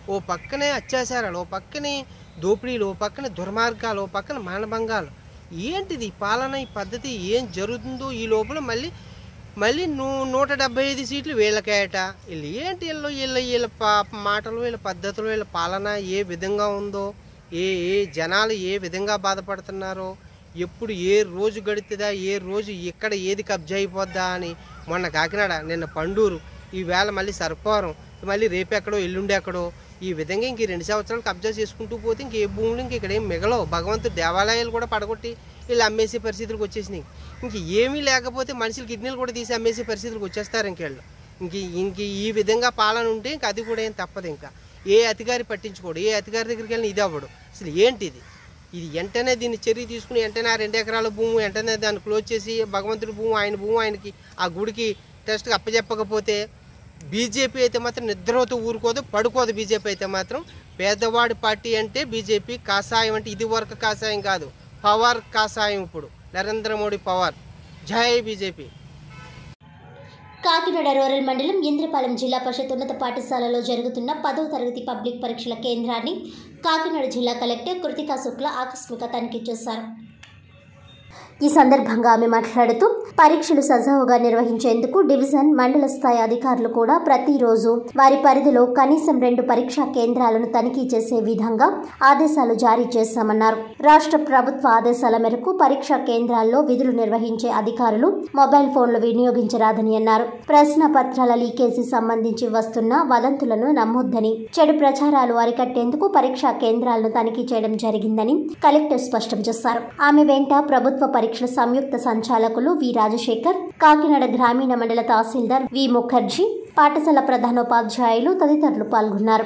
ఓ పక్కనే అత్యాచారాలు ఓ పక్కనే దోపిడీలు ఓ పక్కన దుర్మార్గాలు ఓ పక్కన మానభంగాలు ఏంటిది ఈ పాలన ఈ పద్ధతి ఏం జరుగుతుందో ఈ లోపల మళ్ళీ మళ్ళీ నూ నూట డెబ్బై ఐదు సీట్లు వీళ్ళకేట వీళ్ళు ఏంటి వీళ్ళు వీళ్ళ వీళ్ళ పా మాటలు వీళ్ళ పద్ధతులు వీళ్ళ పాలన ఏ విధంగా ఉందో ఏ ఏ జనాలు ఏ విధంగా బాధపడుతున్నారో ఎప్పుడు ఏ రోజు గడుతుందా ఏ రోజు ఎక్కడ ఏది కబ్జా అయిపోద్దా అని మొన్న కాకినాడ నిన్న పండూరు ఈవేళ మళ్ళీ సర్పారం మళ్ళీ రేపు ఎక్కడో ఎల్లుండి ఎక్కడో ఈ విధంగా ఇంక ఈ రెండు సంవత్సరాలు కబ్జా చేసుకుంటూ పోతే ఇంక ఏ భూములు ఇంక ఇక్కడ ఏం మిగలవు భగవంతుడు దేవాలయాలు కూడా పడగొట్టి వీళ్ళు అమ్మేసే పరిస్థితులకు వచ్చేసినాయి ఇంక ఏమీ లేకపోతే మనుషులు కిడ్నీలు కూడా తీసి అమ్మేసే పరిస్థితులకు వచ్చేస్తారు ఇంకేళ్ళు ఇంక ఇంక ఈ విధంగా పాలన ఉంటే ఇంక అది కూడా ఏం తప్పదు ఇంకా ఏ అధికారి పట్టించుకోడు ఏ అధికారి దగ్గరికి వెళ్ళిన ఇది అవ్వడు అసలు ఏంటిది ఇది వెంటనే దీన్ని చర్య తీసుకుని వెంటనే ఆ రెండు ఎకరాల భూమి వెంటనే దాన్ని క్లోజ్ చేసి భగవంతుడి భూమి ఆయన భూమి ఆయనకి ఆ గుడికి టెస్ట్కి అప్పచెప్పకపోతే బీజేపీ అయితే మాత్రం నిద్రతో ఊరుకోదు పడుకోదు బీజేపీ అయితే మాత్రం పేదవాడి పార్టీ అంటే బీజేపీ కాషాయం అంటే ఇది వరకు కాషాయం కాదు పవర్ కాషాయం ఇప్పుడు నరేంద్ర మోడీ పవర్ జై బీజేపీ కాకినాడ రూరల్ మండలం ఇంద్రపాలెం జిల్లా పరిషత్ ఉన్నత పాఠశాలలో జరుగుతున్న పదవ తరగతి పబ్లిక్ పరీక్షల కేంద్రాన్ని కాకినాడ జిల్లా కలెక్టర్ కృతికా శుక్ల ఆకస్మిక తనిఖీ చేశారు ఈ సందర్భంగా ఆమె మాట్లాడుతూ పరీక్షలు సజావుగా నిర్వహించేందుకు డివిజన్ మండల స్థాయి అధికారులు కూడా ప్రతిరోజు వారి పరిధిలో కనీసం రెండు పరీక్షా కేంద్రాలను తనిఖీ చేసే విధంగా ఆదేశాలు జారీ చేశామన్నారు రాష్ట్ర ప్రభుత్వ ఆదేశాల మేరకు పరీక్షా కేంద్రాల్లో విధులు నిర్వహించే అధికారులు మొబైల్ ఫోన్లు వినియోగించరాదని అన్నారు ప్రశ్న పత్రాల లీకేజీ సంబంధించి వస్తున్న వదంతులను నమ్మొద్దని చెడు ప్రచారాలు అరికట్టేందుకు పరీక్షా కేంద్రాలను తనిఖీ చేయడం జరిగిందని కలెక్టర్ స్పష్టం చేశారు ఆమె వెంట ప్రభుత్వ పరీక్షల సంయుక్త సంచాలకులు వి రాజశేఖర్ కాకినాడ గ్రామీణ మండల తహసీల్దార్ వి ముఖర్జీ పాఠశాల ప్రధానోపాధ్యాయులు తదితరులు పాల్గొన్నారు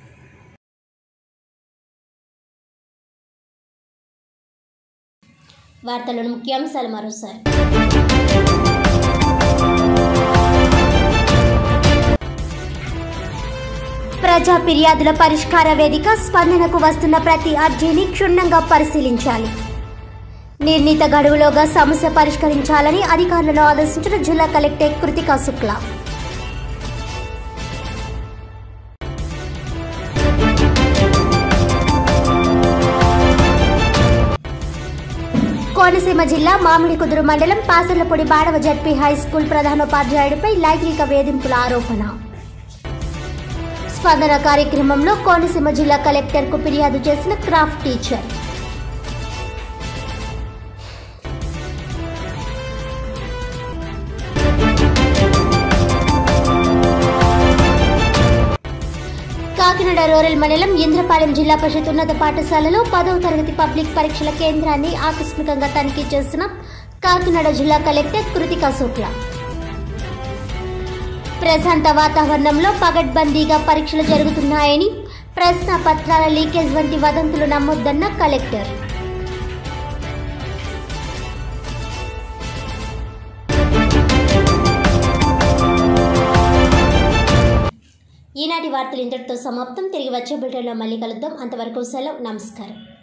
వార్తలను ముఖ్యాంశాలు మరోసారి ప్రజా ఫిర్యాదుల పరిష్కార వేదిక స్పందనకు వస్తున్న ప్రతి అర్జీని క్షుణ్ణంగా పరిశీలించాలి నిర్ణీత గడువులోగా సమస్య పరిష్కరించాలని అధికారులను ఆదేశించిన జిల్లా కలెక్టర్ కృతికా శుక్లా కోనసీమ జిల్లా మామిడి కుదురు మండలం Pasarlapudi Badava ZP high school ప్రధానోపాధ్యాయుడిపై లైంగిక వేధింపుల ఆరోపణ స్పందన కార్యక్రమంలో కోనసీమ జిల్లా కలెక్టర్కు ఫిర్యాదు చేసిన క్రాఫ్ట్ టీచర్ కాకినాడ రూరల్ మండలం ఇంద్రపాలెం జిల్లా పరిషత్ ఉన్నత పాఠశాలలో పదవ తరగతి పబ్లిక్ పరీక్షల కేంద్రాన్ని ఆకస్మికంగా తనిఖీ చేసిన కాకినాడ జిల్లా కలెక్టర్ కృతికా శుక్ల ప్రశాంత వాతావరణంలో పగడ్బందీగా పరీక్షలు జరుగుతున్నాయని ప్రశ్న పత్రాల లీకేజ్ వంటి వదంతులు నమ్మొద్దన్న కలెక్టర్ ఈనాటి వార్తలు ఇంతటితో సమాప్తం తిరిగి వచ్చే బులెటిన్లో మళ్ళీ కలుద్దాం అంతవరకు సెలవు నమస్కారం